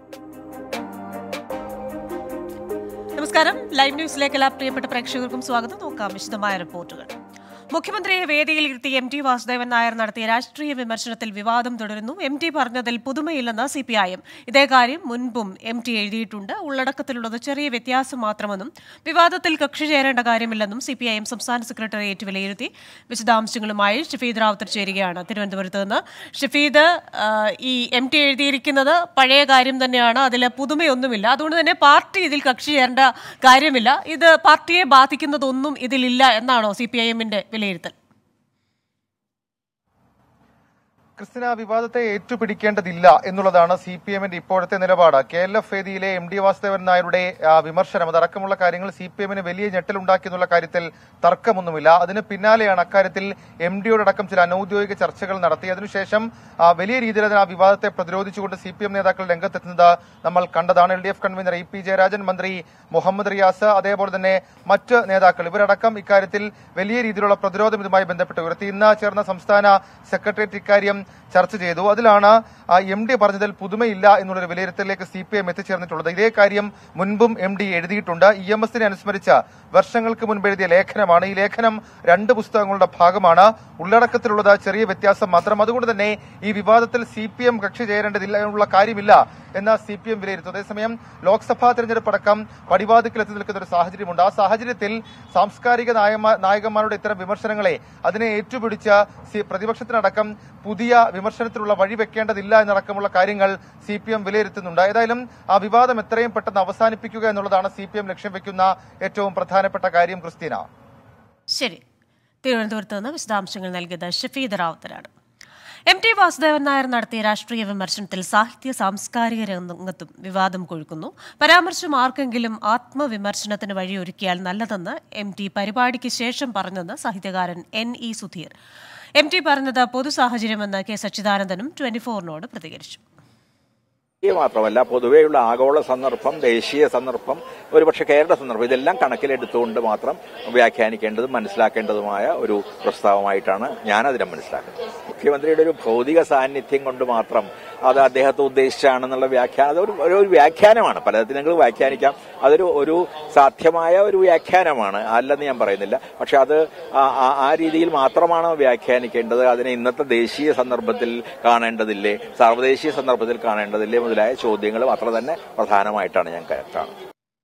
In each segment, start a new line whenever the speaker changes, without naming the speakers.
നമസ്കാരം ലൈവ് ന്യൂസിലേക്ക് എല്ലാ പ്രിയപ്പെട്ട പ്രേക്ഷകർക്കും സ്വാഗതം നോക്കാം വിശദമായ റിപ്പോർട്ടുകൾ മുഖ്യമന്ത്രിയെ വേദിയിലിരുത്തി എം ടി വാസുദേവൻ നായർ നടത്തിയ രാഷ്ട്രീയ വിമർശനത്തിൽ വിവാദം തുടരുന്നു എം ടി പറഞ്ഞതിൽ പുതുമയില്ലെന്ന് സി പി ഐ എം ഇതേ കാര്യം മുൻപും എം ടി എഴുതിയിട്ടുണ്ട് ഉള്ളടക്കത്തിലുള്ളത് ചെറിയ വ്യത്യാസം മാത്രമെന്നും വിവാദത്തിൽ കക്ഷി ചേരേണ്ട കാര്യമില്ലെന്നും സി പി ഐ എം സംസ്ഥാന സെക്രട്ടേറിയറ്റ് വിലയിരുത്തി വിശദാംശങ്ങളുമായി ഷഫീദ് റാവുത്തർ ചേരുകയാണ് തിരുവനന്തപുരത്ത് നിന്ന് ഷഫീദ് ആ, ഈ എം ടി എഴുതിയിരിക്കുന്നത് പഴയ കാര്യം തന്നെയാണ് അതിൽ പുതുമയൊന്നുമില്ല അതുകൊണ്ട് തന്നെ പാർട്ടി ഇതിൽ കക്ഷി ചേരേണ്ട കാര്യമില്ല ഇത് പാർട്ടിയെ ബാധിക്കുന്നതൊന്നും ഇതിലില്ല എന്നാണോ സി പി ഐ എമ്മിന്റെ വിലയിരുത്തൽ
ക്രിസ്ത്യന വിവാദത്തെ ഏറ്റുപിടിക്കേണ്ടതില്ല എന്നുള്ളതാണ് സി പി എമ്മിന്റെ ഇപ്പോഴത്തെ നിലപാട് കെ എൽ എഫ് വേദിയിലെ എം ഡി വാസുദേവൻ നായരുടെ ആ, വിമർശനം അതടക്കമുള്ള കാര്യങ്ങൾ സി പി എമ്മിന് വലിയ ഞെട്ടലുണ്ടാക്കി എന്നുള്ള കാര്യത്തിൽ തർക്കമൊന്നുമില്ല അതിന് പിന്നാലെയാണ് അക്കാര്യത്തിൽ എം ഡിയോടക്കം ചില അനൌദ്യോഗിക ചർച്ചകൾ നടത്തി അതിനുശേഷം ആ, വലിയ രീതിയിൽ അതിന് ആ വിവാദത്തെ പ്രതിരോധിച്ചുകൊണ്ട് സി പി എം നേതാക്കൾ രംഗത്തെത്തുന്നത് നമ്മൾ കണ്ടതാണ് L D F convener E P Jayarajan മന്ത്രി മുഹമ്മദ് റിയാസ് അതേപോലെ തന്നെ മറ്റ് നേതാക്കൾ ഇവരടക്കം ഇക്കാര്യത്തിൽ വലിയ രീതിയിലുള്ള പ്രതിരോധം ഇതുമായി ബന്ധപ്പെട്ട് ഉയർത്തി ഇന്ന് ചേർന്ന സംസ്ഥാന സെക്രട്ടേറിയറ്റ് ഇക്കാര്യം ചർച്ച ചെയ്തു അതിലാണ് എം ഡി പറഞ്ഞതിൽ പുതുമയില്ല എന്നുള്ളൊരു വിലയിരുത്തലിലേക്ക് സി പി എം എത്തിച്ചേർന്നിട്ടുള്ളത് ഇതേ കാര്യം മുൻപും എം ഡി എഴുതിയിട്ടുണ്ട് ഇ എം എസിനെ അനുസ്മരിച്ച വർഷങ്ങൾക്ക് മുൻപ് എഴുതിയ ലേഖനമാണ് ഈ ലേഖനം രണ്ട് പുസ്തകങ്ങളുടെ ഭാഗമാണ് ഉള്ളടക്കത്തിലുള്ളത് ചെറിയ വ്യത്യാസം മാത്രം അതുകൊണ്ട് തന്നെ ഈ വിവാദത്തിൽ സി പി എം കക്ഷി ചേരേണ്ടതില്ല എന്നുള്ള കാര്യമില്ല എന്ന് സി പി എം വിലയിരുത്തും അതേസമയം ലോക്സഭാ തെരഞ്ഞെടുപ്പ് അടക്കം പടിവാതിക്കൽ എത്തി നിൽക്കുന്ന ഒരു സാഹചര്യമുണ്ട് ആ സാഹചര്യത്തിൽ സാംസ്കാരിക നായകന്മാ- നായകന്മാരുടെ ഇത്തരം വിമർശനങ്ങളെ അതിനെ ഏറ്റുപിടിച്ച സി- പ്രതിപക്ഷത്തിനടക്കം പുതിയ വിമർശനത്തിലുള്ള വഴി വെക്കേണ്ടതില്ല എന്നടക്കമുള്ള കാര്യങ്ങൾ സി പി എം വിലയിരുത്തുന്നുണ്ട് ഏതായാലും ആ വിവാദം എത്രയും പെട്ടെന്ന് അവസാനിപ്പിക്കുക എന്നുള്ളതാണ് സി പി എം ലക്ഷ്യം വെക്കുന്ന ഏറ്റവും പ്രധാനപ്പെട്ട കാര്യം ക്രിസ്തീന
ശരി തിരുവനന്തപുരത്ത് നിന്ന് വിശദാംശങ്ങൾ നൽകിയത് ഷഫീദ് റാവുത്തരാണ് എം ടി വാസുദേവൻ നായർ നടത്തിയ രാഷ്ട്രീയ വിമർശനത്തിൽ സാഹിത്യ സാംസ്കാരിക രംഗത്തും വിവാദം കൊഴുക്കുന്നു പരാമർശം ആർക്കെങ്കിലും ആത്മവിമർശനത്തിന് വഴിയൊരുക്കിയാൽ നല്ലതെന്ന് എം ടി പരിപാടിക്ക് ശേഷം പറഞ്ഞെന്ന് സാഹിത്യകാരൻ N E Sudheer M T പറഞ്ഞത് പൊതു സാഹചര്യമെന്ന് കെ സച്ചിദാനന്ദനും ട്വന്റി ഫോറിനോട് പ്രതികരിച്ചു
ഈ മാത്രമല്ല പൊതുവെയുള്ള ആഗോള സന്ദർഭം ദേശീയ സന്ദർഭം ഒരുപക്ഷെ കേരള സന്ദർഭം ഇതെല്ലാം കണക്കിലെടുത്തുകൊണ്ട് മാത്രം വ്യാഖ്യാനിക്കേണ്ടതും മനസ്സിലാക്കേണ്ടതുമായ ഒരു പ്രസ്താവമായിട്ടാണ് ഞാൻ അതിനെ മനസ്സിലാക്കുന്നത് മുഖ്യമന്ത്രിയുടെ ഒരു ഭൗതിക സാന്നിധ്യം കൊണ്ട് മാത്രം അത് അദ്ദേഹത്തെ ഉദ്ദേശിച്ചാണെന്നുള്ള വ്യാഖ്യാനം അതൊരു ഒരു ഒരു വ്യാഖ്യാനമാണ് പലതരത്തിൽ നിങ്ങൾക്ക് വ്യാഖ്യാനിക്കാം അതൊരു ഒരു സാധ്യമായ ഒരു വ്യാഖ്യാനമാണ് അല്ലെന്ന് ഞാൻ പറയുന്നില്ല പക്ഷെ അത് ആ- ആ- ആ രീതിയിൽ മാത്രമാണ് വ്യാഖ്യാനിക്കേണ്ടത് അതിനെ ഇന്നത്തെ ദേശീയ സന്ദർഭത്തിൽ കാണേണ്ടതില്ലേ സാർവദേശീയ സന്ദർഭത്തിൽ കാണേണ്ടതില്ലേ മുതലായ ചോദ്യങ്ങളും അത്ര തന്നെ പ്രധാനമായിട്ടാണ് ഞാൻ കാണുന്നത്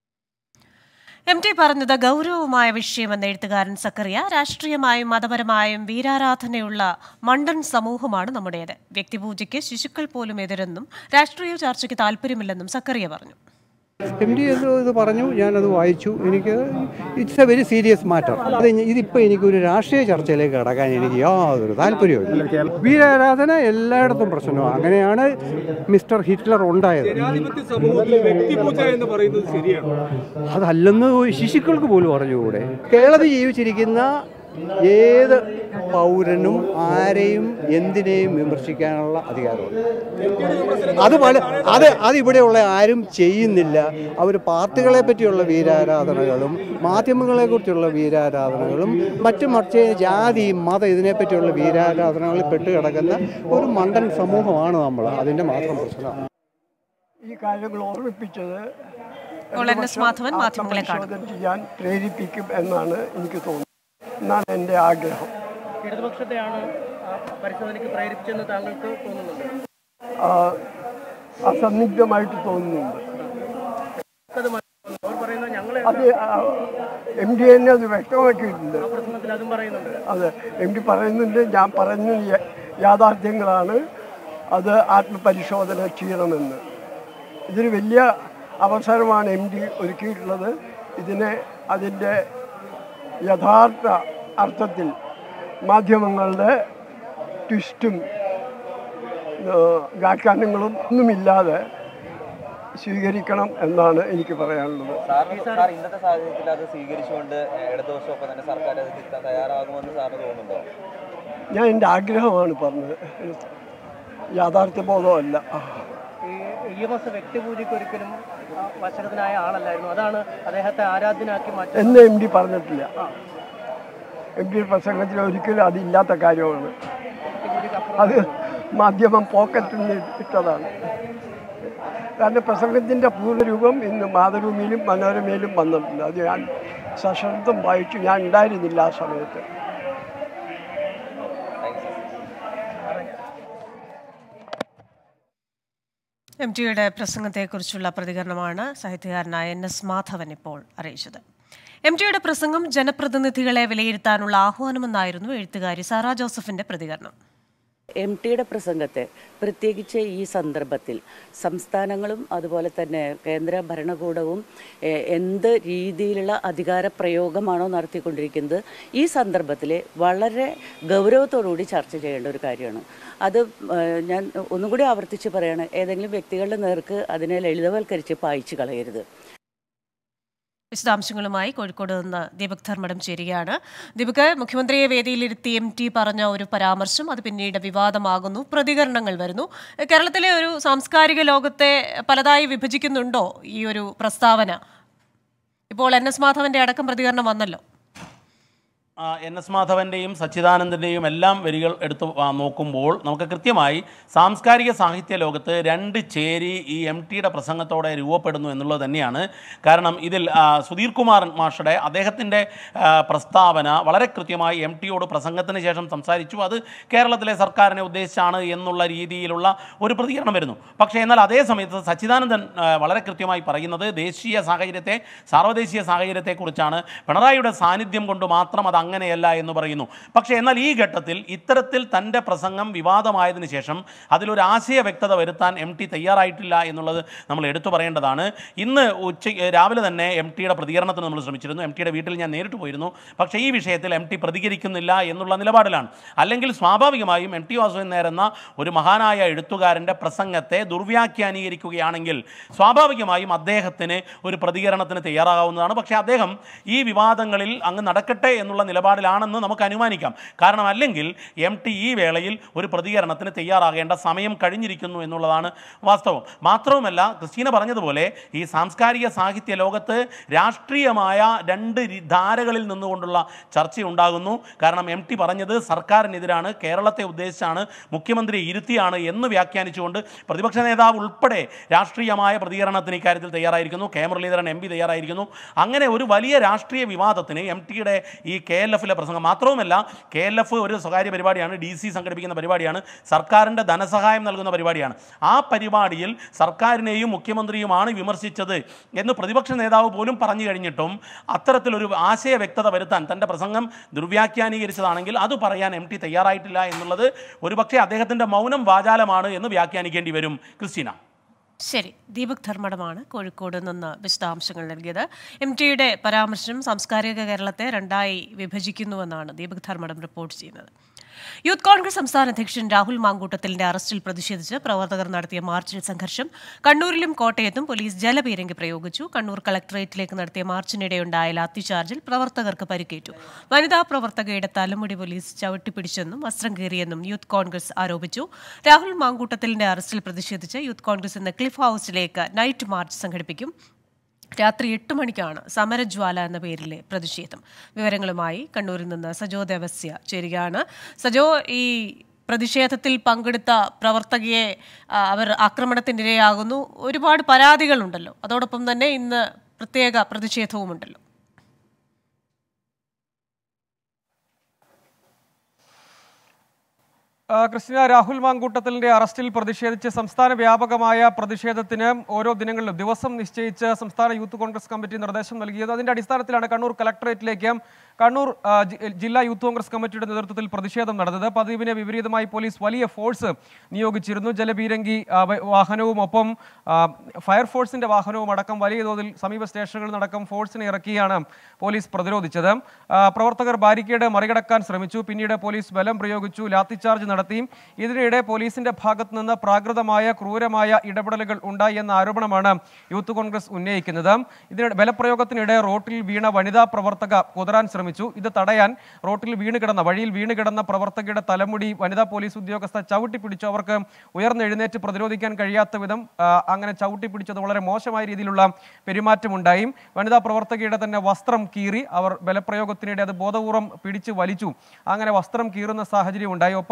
എം ടി പറഞ്ഞത് ഗൗരവമായ വിഷയമെന്ന എഴുത്തുകാരൻ സക്കറിയ രാഷ്ട്രീയമായും മതപരമായും വീരാരാധനയുള്ള മണ്ടൻ സമൂഹമാണ് നമ്മുടേത് വ്യക്തിപൂജയ്ക്ക് ശിശുക്കൾ പോലും എതിരെന്നും രാഷ്ട്രീയ ചർച്ചയ്ക്ക് താല്പര്യമില്ലെന്നും സക്കറിയ പറഞ്ഞു
എം ഡി ഇത് ഇത് പറഞ്ഞു ഞാനത് വായിച്ചു എനിക്ക് it's a very serious matter അത് ഇനി- ഇതിപ്പോൾ എനിക്കൊരു രാഷ്ട്രീയ ചർച്ചയിലേക്ക് കടക്കാൻ എനിക്ക് യാതൊരു താല്പര്യവുമില്ല വീരാരാധന എല്ലായിടത്തും പ്രശ്നമാണ് അങ്ങനെയാണ് മിസ്റ്റർ ഹിറ്റ്ലർ ഉണ്ടായത്
ജനാധിപത്യ സമൂഹത്തിൽ വ്യക്തിപൂജ എന്ന് പറയുന്നത് ശരിയാണ്
അതല്ലെന്ന് ശിശുക്കൾക്ക് പോലും പറഞ്ഞുകൂടെ കേരളത്തിൽ ജീവിച്ചിരിക്കുന്ന ഏത് പൗരനും ആരെയും എന്തിനേയും വിമർശിക്കാനുള്ള അധികാരമുണ്ട് അത് പല അത് അതിവിടെയുള്ള ആരും ചെയ്യുന്നില്ല അവർ പാർട്ടികളെ പറ്റിയുള്ള വീരാരാധനകളും മാധ്യമങ്ങളെക്കുറിച്ചുള്ള വീരാരാധനകളും മറ്റു മറിച്ച് ജാതി മതം ഇതിനെപ്പറ്റിയുള്ള വീരാരാധനകളിൽ പെട്ടുകിടക്കുന്ന ഒരു മണ്ടൻ സമൂഹമാണ് നമ്മൾ അതിൻ്റെ മാത്രം പ്രശ്നമാണ്
ഈ കാര്യങ്ങൾ ഓർമ്മിപ്പിച്ചത്
ഇപ്പോൾ എൻ എസ് മാധവൻ മാധ്യമങ്ങളെ കാണും
ആത്മപരിശോധന ചെയ്യാൻ പ്രേരിപ്പിക്കും എന്നാണ് എനിക്ക് തോന്നുന്നത് എന്നാണ് എൻ്റെ ആഗ്രഹം
ഇടതുപക്ഷത്തെയാണ് ആ പരിശോധനയ്ക്ക് പ്രേരിപ്പിച്ചെന്ന് താങ്കൾക്ക് തോന്നുന്നുണ്ട്
ആ, അസന്നിഗ്ധമായിട്ട് തോന്നുന്നുണ്ട്
അത് മനസ്സിലാവുന്നു. അവർ പറയുന്നത് ഞങ്ങളെ
അത് എം ഡി എന്നെ അത് വ്യക്തമാക്കിയിട്ടുണ്ട്
പ്രശ്നത്തിൽ അതും പറയുന്നുണ്ട്
അത് എം ഡി പറയുന്നുണ്ട് ഞാൻ പറഞ്ഞ യ- യാഥാർത്ഥ്യങ്ങളാണ് അത് ആത്മപരിശോധന ചെയ്യണമെന്ന് ഇതൊരു വലിയ അവസരമാണ് എം ഡി ഒരുക്കിയിട്ടുള്ളത് ഇതിനെ അതിൻ്റെ യഥാർത്ഥ അർത്ഥത്തിൽ മാധ്യമങ്ങളുടെ ട്വിസ്റ്റും ഏഹ്, വ്യാഖ്യാനങ്ങളും ഒന്നുമില്ലാതെ സ്വീകരിക്കണം എന്നാണ് എനിക്ക് പറയാനുള്ളത്
സാർ ഇന്നത്തെ സാഹചര്യത്തിൽ അത് സ്വീകരിച്ചുകൊണ്ട് ഇടതുപക്ഷമൊക്കെ തന്നെ സർക്കാർ അത് തിരുത്താൻ തയ്യാറാകുമെന്ന് സാറിന് തോന്നുന്നുണ്ടോ
ഞാൻ എൻ്റെ ആഗ്രഹമാണ് പറഞ്ഞത് യാഥാർത്ഥ്യബോധമല്ല
ഈ ഇ എം എസ് വ്യക്തിപൂജയ്ക്ക് ഒരിക്കലും ആ, വശകത്തിനായ ആളല്ലായിരുന്നു അതാണ് അദ്ദേഹത്തെ ആരാധ്യനാക്കി മാറ്റി
എന്ന് എം ഡി പറഞ്ഞിട്ടില്ല എം ഡി പ്രസംഗത്തിൽ ഒരിക്കലും അതില്ലാത്ത കാര്യമാണ് അത് മാധ്യമം പോക്കറ്റിൽ നിന്ന് ഇട്ടതാണ് തൻ്റെ പ്രസംഗത്തിൻ്റെ പൂർണ്ണരൂപം ഇന്ന് മാതൃഭൂമിയിലും മനോരമയിലും വന്നിട്ടുണ്ട് അത് ഞാൻ സശ്രദ്ധം വായിച്ചു ഞാൻ ഉണ്ടായിരുന്നില്ല ആ സമയത്ത്
എം ടിയുടെ പ്രസംഗത്തെക്കുറിച്ചുള്ള പ്രതികരണമാണ് സാഹിത്യകാരനായ എൻ എസ് മാധവൻ ഇപ്പോൾ അറിയിച്ചത് എം ടിയുടെ പ്രസംഗം ജനപ്രതിനിധികളെ വിലയിരുത്താനുള്ള ആഹ്വാനമെന്നായിരുന്നു എഴുത്തുകാരി സാറാ ജോസഫിന്റെ പ്രതികരണം
എം ടിയുടെ പ്രസംഗത്തെ പ്രത്യേകിച്ച് ഈ സന്ദർഭത്തിൽ സംസ്ഥാനങ്ങളും അതുപോലെ തന്നെ കേന്ദ്ര ഭരണകൂടവും എ- എന്ത് രീതിയിലുള്ള അധികാര പ്രയോഗമാണോ നടത്തിക്കൊണ്ടിരിക്കുന്നത് ഈ സന്ദർഭത്തിൽ വളരെ ഗൗരവത്തോടുകൂടി ചർച്ച ചെയ്യേണ്ട ഒരു കാര്യമാണ് അത് ഏഹ്, ഞാൻ ഒന്നും കൂടി ആവർത്തിച്ച് പറയാണ് ഏതെങ്കിലും വ്യക്തികളുടെ നേർക്ക് അതിനെ ലളിതവൽക്കരിച്ച് പായിച്ചു കളയരുത്
വിശദാംശങ്ങളുമായി കോഴിക്കോട് നിന്ന് ദീപക് ധർമ്മടം ചേരുകയാണ് ദീപക് മുഖ്യമന്ത്രിയെ വേദിയിലിരുത്തി എം ടി പറഞ്ഞ ഒരു പരാമർശം അത് പിന്നീട് വിവാദമാകുന്നു പ്രതികരണങ്ങൾ വരുന്നു കേരളത്തിലെ ഒരു സാംസ്കാരിക ലോകത്തെ പലതായി വിഭജിക്കുന്നുണ്ടോ ഈ ഒരു പ്രസ്താവന ഇപ്പോൾ എൻ എസ് മാധവന്റെ അടക്കം പ്രതികരണം വന്നല്ലോ
ആ, എൻ എസ് മാധവൻ്റെയും സച്ചിദാനന്ദൻ്റെയും എല്ലാം വരികൾ എടുത്ത് ആ, നോക്കുമ്പോൾ നമുക്ക് കൃത്യമായി സാംസ്കാരിക സാഹിത്യ ലോകത്ത് രണ്ട് ചേരി ഈ എം ടിയുടെ പ്രസംഗത്തോടെ രൂപപ്പെടുന്നു എന്നുള്ളത് തന്നെയാണ് കാരണം ഇതിൽ ആ, സുധീർ കുമാർ മാഷയുടെ അദ്ദേഹത്തിൻ്റെ ആ, പ്രസ്താവന വളരെ കൃത്യമായി എം ടിയോട് പ്രസംഗത്തിന് ശേഷം സംസാരിച്ചു അത് കേരളത്തിലെ സർക്കാരിനെ ഉദ്ദേശിച്ചാണ് എന്നുള്ള രീതിയിലുള്ള ഒരു പ്രതികരണം വരുന്നു പക്ഷേ എന്നാൽ അതേ സമയത്ത് സച്ചിദാനന്ദൻ ആ, വളരെ കൃത്യമായി പറയുന്നത് ദേശീയ സാഹചര്യത്തെ സാർവദേശീയ സാഹചര്യത്തെക്കുറിച്ചാണ് പിണറായിയുടെ സാന്നിധ്യം കൊണ്ട് മാത്രം അത് അങ്ങനെയല്ല എന്ന് പറയുന്നു പക്ഷേ എന്നാൽ ഈ ഘട്ടത്തിൽ ഇത്തരത്തിൽ തൻ്റെ പ്രസംഗം വിവാദമായതിനു ശേഷം അതിലൊരു ആശയ വ്യക്തത വരുത്താൻ എം ടി തയ്യാറായിട്ടില്ല എന്നുള്ളത് നമ്മൾ എടുത്തു പറയേണ്ടതാണ് ഇന്ന് ഉച്ച രാവിലെ തന്നെ എം ടിയുടെ പ്രതികരണത്തിന് നമ്മൾ ശ്രമിച്ചിരുന്നു എം ടിയുടെ വീട്ടിൽ ഞാൻ നേരിട്ട് പോയിരുന്നു പക്ഷേ ഈ വിഷയത്തിൽ എം ടി പ്രതികരിക്കുന്നില്ല എന്നുള്ള നിലപാടിലാണ് അല്ലെങ്കിൽ സ്വാഭാവികമായും എം ടി വാസുദേവൻ നായർ എന്ന ഒരു മഹാനായ എഴുത്തുകാരൻ്റെ പ്രസംഗത്തെ ദുർവ്യാഖ്യാനീകരിക്കുകയാണെങ്കിൽ സ്വാഭാവികമായും അദ്ദേഹത്തിന് ഒരു പ്രതികരണത്തിന് തയ്യാറാകാവുന്നതാണ് പക്ഷേ അദ്ദേഹം ഈ വിവാദങ്ങളിൽ അങ്ങ് നടക്കട്ടെ എന്നുള്ള നിലപാടിലാണെന്ന് നമുക്ക് അനുമാനിക്കാം കാരണം അല്ലെങ്കിൽ എം ടി ഈ വേളയിൽ ഒരു പ്രതികരണത്തിന് തയ്യാറാകേണ്ട സമയം കഴിഞ്ഞിരിക്കുന്നു എന്നുള്ളതാണ് വാസ്തവം മാത്രവുമല്ല ക്രിസ്റ്റീന പറഞ്ഞതുപോലെ ഈ സാംസ്കാരിക സാഹിത്യ ലോകത്ത് രാഷ്ട്രീയമായ രണ്ട് രി- ധാരകളിൽ നിന്നുകൊണ്ടുള്ള ചർച്ചയുണ്ടാകുന്നു കാരണം എം ടി പറഞ്ഞത് സർക്കാരിനെതിരാണ് കേരളത്തെ ഉദ്ദേശിച്ചാണ് മുഖ്യമന്ത്രി ഇരുത്തിയാണ് എന്ന് വ്യാഖ്യാനിച്ചുകൊണ്ട് പ്രതിപക്ഷ നേതാവ് ഉൾപ്പെടെ രാഷ്ട്രീയമായ പ്രതികരണത്തിന് ഇക്കാര്യത്തിൽ തയ്യാറായിരിക്കുന്നു കെ മുരളീധരൻ എം പി തയ്യാറായിരിക്കുന്നു അങ്ങനെ ഒരു വലിയ രാഷ്ട്രീയ വിവാദത്തിന് എം ടിയുടെ ഈ കെ എൽ എഫിലെ പ്രസംഗം മാത്രവുമല്ല കെ എൽ എഫ് ഒരു സ്വകാര്യ പരിപാടിയാണ് ഡി സി സംഘടിപ്പിക്കുന്ന പരിപാടിയാണ് സർക്കാരിൻ്റെ ധനസഹായം നൽകുന്ന പരിപാടിയാണ് ആ പരിപാടിയിൽ സർക്കാരിനെയും മുഖ്യമന്ത്രിയുമാണ് വിമർശിച്ചത് എന്ന് പ്രതിപക്ഷ നേതാവ് പോലും പറഞ്ഞു കഴിഞ്ഞിട്ടും അത്തരത്തിലൊരു ആശയ വ്യക്തത വരുത്താൻ തൻ്റെ പ്രസംഗം ദുർവ്യാഖ്യാനീകരിച്ചതാണെങ്കിൽ അത് പറയാൻ എം ടി തയ്യാറായിട്ടില്ല എന്നുള്ളത് ഒരുപക്ഷെ അദ്ദേഹത്തിൻ്റെ മൗനം വാചാലമാണ് എന്ന് വ്യാഖ്യാനിക്കേണ്ടി വരും ക്രിസ്റ്റീന
ശരി ദീപക് ധർമ്മടമാണ് കോഴിക്കോട് നിന്ന് വിശദാംശങ്ങൾ നൽകിയത് എം ടിയുടെ പരാമർശം സാംസ്കാരിക കേരളത്തെ രണ്ടായി വിഭജിക്കുന്നുവെന്നാണ് ദീപക് ധർമ്മടം റിപ്പോർട്ട് ചെയ്യുന്നത് യൂത്ത് കോൺഗ്രസ് സംസ്ഥാന അധ്യക്ഷൻ രാഹുൽ മാങ്കൂട്ടത്തലിന്റെ അറസ്റ്റിൽ പ്രതിഷേധിച്ച് പ്രവർത്തകർ നടത്തിയ മാർച്ചിൽ സംഘർഷം കണ്ണൂരിലും കോട്ടയത്തും പോലീസ് ജലപീരങ്കി പ്രയോഗിച്ചു കണ്ണൂർ കളക്ടറേറ്റിലേക്ക് നടത്തിയ മാർച്ചിനിടെയുണ്ടായ ലാത്തിചാർജിൽ പ്രവർത്തകർക്ക് പരിക്കേറ്റു വനിതാ പ്രവർത്തകയുടെ തലമുടി പോലീസ് ചവിട്ടിപ്പിടിച്ചെന്നും വസ്ത്രം കീറിയെന്നും യൂത്ത് കോൺഗ്രസ് ആരോപിച്ചു രാഹുൽ മാങ്കൂട്ടത്തലിന്റെ അറസ്റ്റിൽ പ്രതിഷേധിച്ച് യൂത്ത് കോൺഗ്രസ് ഇന്ന് ക്ലിഫ് ഹൌസിലേക്ക് നൈറ്റ് മാർച്ച് സംഘടിപ്പിക്കും രാത്രി എട്ട് മണിക്കാണ് സമരജ്വാല എന്ന പേരിലെ പ്രതിഷേധം വിവരങ്ങളുമായി കണ്ണൂരിൽ നിന്ന് സജോ ദേവസ്യ ചേരുകയാണ് സജോ ഈ പ്രതിഷേധത്തിൽ പങ്കെടുത്ത പ്രവർത്തകയെ ആ, അവർ ആക്രമണത്തിനിരയാകുന്നു ഒരുപാട് പരാതികളുണ്ടല്ലോ അതോടൊപ്പം തന്നെ ഇന്ന് പ്രത്യേക പ്രതിഷേധവുമുണ്ടല്ലോ
ആ, ക്രിസ്tina രാഹുൽ മാങ്കൂട്ടത്തലിന്റെ അറസ്റ്റിൽ പ്രതിഷേധിച്ച് സംസ്ഥാന വ്യാപകമായ പ്രതിഷേധത്തിന് ഓരോ ദിനങ്ങളിലും ദിവസം നിശ്ചയിച്ച് സംസ്ഥാന യൂത്ത് കോൺഗ്രസ് കമ്മിറ്റി നിർദ്ദേശം നൽകിയത് അതിന്റെ അടിസ്ഥാനത്തിലാണ് കണ്ണൂർ കലക്ടറേറ്റിലേക്ക് കണ്ണൂർ ആ, ജി- ജില്ലാ യൂത്ത് കോൺഗ്രസ് കമ്മിറ്റിയുടെ നേതൃത്വത്തിൽ പ്രതിഷേധം നടന്നത് പതിവിന് വിപരീതമായി പോലീസ് വലിയ ഫോഴ്സ് നിയോഗിച്ചിരുന്നു ജലപീരങ്കി ആ, വ- വാഹനവും ഒപ്പം ആ, ഫയർഫോഴ്സിന്റെ വാഹനവും അടക്കം വലിയ തോതിൽ സമീപ സ്റ്റേഷനുകളിൽ നടക്കം ഫോഴ്സിനെ ഇറക്കിയാണ് പോലീസ് പ്രതിരോധിച്ചത് ആ, പ്രവർത്തകർ ബാരിക്കേഡ് മറികടക്കാൻ ശ്രമിച്ചു പിന്നീട് പോലീസ് ബലം പ്രയോഗിച്ചു ലാത്തിചാർജ് നടത്തി ഇതിനിടെ പോലീസിന്റെ ഭാഗത്തു നിന്ന് പ്രാകൃതമായ ക്രൂരമായ ഇടപെടലുകൾ ഉണ്ടായി എന്ന ആരോപണമാണ് യൂത്ത് കോൺഗ്രസ് ഉന്നയിക്കുന്നത് ഇതിനിടെ ബലപ്രയോഗത്തിനിടെ റോട്ടിൽ വീണ വനിതാ പ്രവർത്തക കുതറാൻ ശ്രമിച്ചു ഇത് തടയാൻ റോട്ടിൽ വീണ് കിടന്ന വഴിയിൽ വീണ് കിടന്ന പ്രവർത്തകയുടെ തലമുടി വനിതാ പോലീസ് ഉദ്യോഗസ്ഥ ചവിട്ടി പിടിച്ചു അവർക്ക് ഉയർന്നെഴുന്നേറ്റ് പ്രതിരോധിക്കാൻ കഴിയാത്ത വിധം ആ, അങ്ങനെ ചവിട്ടി പിടിച്ചത് വളരെ മോശമായ രീതിയിലുള്ള പെരുമാറ്റമുണ്ടായി വനിതാ പ്രവർത്തകയുടെ തന്നെ വസ്ത്രം കീറി അവർ ബലപ്രയോഗത്തിനിടെ അത് ബോധപൂർവം പിടിച്ച് വലിച്ചു അങ്ങനെ വസ്ത്രം കീറുന്ന സാഹചര്യം ഉണ്ടായി ഒപ്പം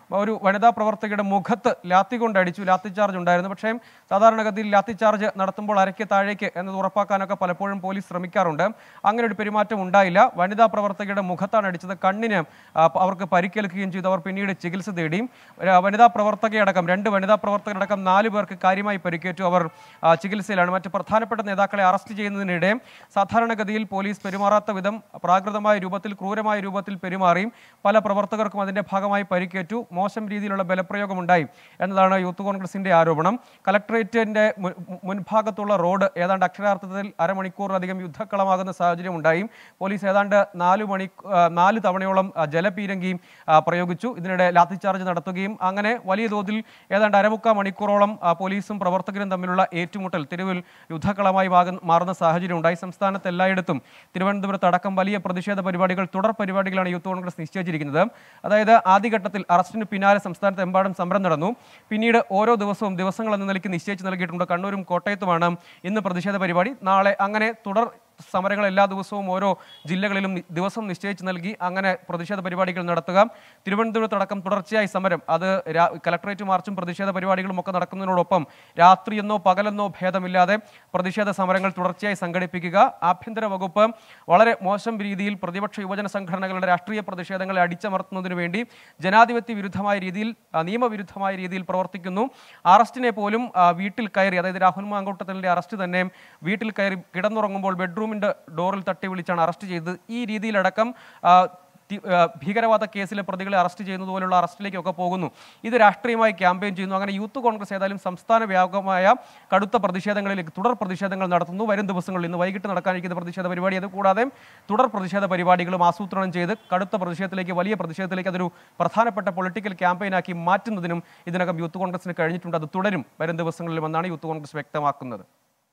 ഒരു വനിതാ പ്രവർത്തകയുടെ മുഖത്ത് ലാത്തി കൊണ്ട് അടിച്ചു ലാത്തി ചാർജ് ഉണ്ടായിരുന്നു പക്ഷേ സാധാരണഗതിയിൽ ലാത്തി ചാർജ് നടത്തുമ്പോൾ അരയ്ക്ക് താഴേക്ക് എന്നത് ഉറപ്പാക്കാനൊക്കെ പലപ്പോഴും പോലീസ് ശ്രമിക്കാറുണ്ട് അങ്ങനെ ഒരു പെരുമാറ്റം ഉണ്ടായില്ല വനിതാ പ്രവർത്തകയുടെ മുഖത്താണ് അടിച്ചത് കണ്ണിന് ആ, പ- അവർക്ക് പരിക്കേൽക്കുകയും ചെയ്തു അവർ പിന്നീട് ചികിത്സ തേടി ആ, വനിതാ പ്രവർത്തകയടക്കം രണ്ട് വനിതാ പ്രവർത്തകരടക്കം നാല് പേർക്ക് കാര്യമായി പരിക്കേറ്റു അവർ ആ, ചികിത്സയിലാണ് മറ്റ് പ്രധാനപ്പെട്ട നേതാക്കളെ അറസ്റ്റ് ചെയ്യുന്നതിനിടെ സാധാരണഗതിയിൽ പോലീസ് പെരുമാറാത്ത വിധം പ്രാകൃതമായ രൂപത്തിൽ ക്രൂരമായ രൂപത്തിൽ പെരുമാറിയും പല പ്രവർത്തകർക്കും അതിന്റെ ഭാഗമായി പരിക്കേറ്റു മോശം രീതിയിലുള്ള ബലപ്രയോഗമുണ്ടായി എന്നതാണ് യൂത്ത് കോൺഗ്രസിന്റെ ആരോപണം കലക്ട്രേറ്റിന്റെ മു- മുൻഭാഗത്തുള്ള റോഡ് ഏതാണ്ട് അക്ഷരാർത്ഥത്തിൽ അരമണിക്കൂറിലധികം യുദ്ധക്കളമാകുന്ന സാഹചര്യം ഉണ്ടായി പോലീസ് ഏതാണ്ട് നാല് മണി ആ, നാല് തവണയോളം ആ, ജലപീരങ്കി ആ, പ്രയോഗിച്ചു ഇതിനിടെ ലാത്തിച്ചാർജ് നടത്തുകയും അങ്ങനെ വലിയ തോതിൽ ഏതാണ്ട് അരമുക്കാ മണിക്കൂറോളം ആ, പോലീസും പ്രവർത്തകരും തമ്മിലുള്ള ഏറ്റുമുട്ടൽ തെരുവിൽ യുദ്ധക്കളമായി മാകുന്ന- മാറുന്ന സാഹചര്യം ഉണ്ടായി സംസ്ഥാനത്ത് എല്ലായിടത്തും തിരുവനന്തപുരത്ത് അടക്കം വലിയ പ്രതിഷേധ പരിപാടികൾ തുടർ പരിപാടികളാണ് യൂത്ത് കോൺഗ്രസ് നിശ്ചയിച്ചിരിക്കുന്നത് അതായത് ആദ്യഘട്ടത്തിൽ അറസ്റ്റിന് പിന്നാലെ സംസ്ഥാനത്ത് എമ്പാടും സമരം നടന്നു പിന്നീട് ഓരോ ദിവസവും ദിവസങ്ങൾ എന്ന നിലയ്ക്ക് നിശ്ചയിച്ച് നൽകിയിട്ടുണ്ട് കണ്ണൂരും കോട്ടയത്തുമാണ് ഇന്ന് പ്രതിഷേധ പരിപാടി നാളെ അങ്ങനെ തുടർ സമരങ്ങൾ എല്ലാ ദിവസവും ഓരോ ജില്ലകളിലും നി- ദിവസം നിശ്ചയിച്ച് നൽകി അങ്ങനെ പ്രതിഷേധ പരിപാടികൾ നടത്തുക തിരുവനന്തപുരത്തടക്കം തുടർച്ചയായി സമരം അത് രാ- കലക്ടറേറ്റ് മാർച്ചും പ്രതിഷേധ പരിപാടികളും ഒക്കെ നടക്കുന്നതിനോടൊപ്പം രാത്രിയെന്നോ പകലെന്നോ ഭേദമില്ലാതെ പ്രതിഷേധ സമരങ്ങൾ തുടർച്ചയായി സംഘടിപ്പിക്കുക ആഭ്യന്തര വകുപ്പ് വളരെ മോശം രീതിയിൽ പ്രതിപക്ഷ യുവജന സംഘടനകളുടെ രാഷ്ട്രീയ പ്രതിഷേധങ്ങളെ അടിച്ചമർത്തുന്നതിന് വേണ്ടി ജനാധിപത്യ വിരുദ്ധമായ രീതിയിൽ ആ, നിയമവിരുദ്ധമായ രീതിയിൽ പ്രവർത്തിക്കുന്നു അറസ്റ്റിനെ പോലും ആ, വീട്ടിൽ കയറി അതായത് രാഹുൽ മാങ്കൂട്ടത്തിൻ്റെ അറസ്റ്റ് തന്നെ വീട്ടിൽ കയറി കിടന്നുറങ്ങുമ്പോൾ ബെഡ്റൂമിന്റെ ഡോറിൽ തട്ടി വിളിച്ചാണ് അറസ്റ്റ് ചെയ്തത് ഈ രീതിയിലടക്കം ആ, തി- ആ, ഭീകരവാദ കേസിലെ പ്രതികളെ അറസ്റ്റ് ചെയ്യുന്നത് പോലുള്ള അറസ്റ്റിലേക്കൊക്കെ പോകുന്നു ഇത് രാഷ്ട്രീയമായി ക്യാമ്പയിൻ ചെയ്യുന്നു അങ്ങനെ യൂത്ത് കോൺഗ്രസ് ഏതായാലും സംസ്ഥാന വ്യാപകമായ കടുത്ത പ്രതിഷേധങ്ങളിലേക്ക് തുടർ പ്രതിഷേധങ്ങൾ നടത്തുന്നു വരും ദിവസങ്ങളിൽ ഇന്ന് വൈകിട്ട് നടക്കാനിരിക്കുന്ന പ്രതിഷേധ പരിപാടി അതുകൂടാതെ തുടർ പ്രതിഷേധ പരിപാടികളും ആസൂത്രണം ചെയ്ത് കടുത്ത പ്രതിഷേധത്തിലേക്ക് വലിയ പ്രതിഷേധത്തിലേക്ക് അതൊരു പ്രധാനപ്പെട്ട പൊളിറ്റിക്കൽ ക്യാമ്പയിനാക്കി മാറ്റുന്നതിനും ഇതിനകം യൂത്ത് കോൺഗ്രസിന് കഴിഞ്ഞിട്ടുണ്ട് അത് തുടരും വരും ദിവസങ്ങളിലും എന്നാണ് യൂത്ത് കോൺഗ്രസ് വ്യക്തമാക്കുന്നത്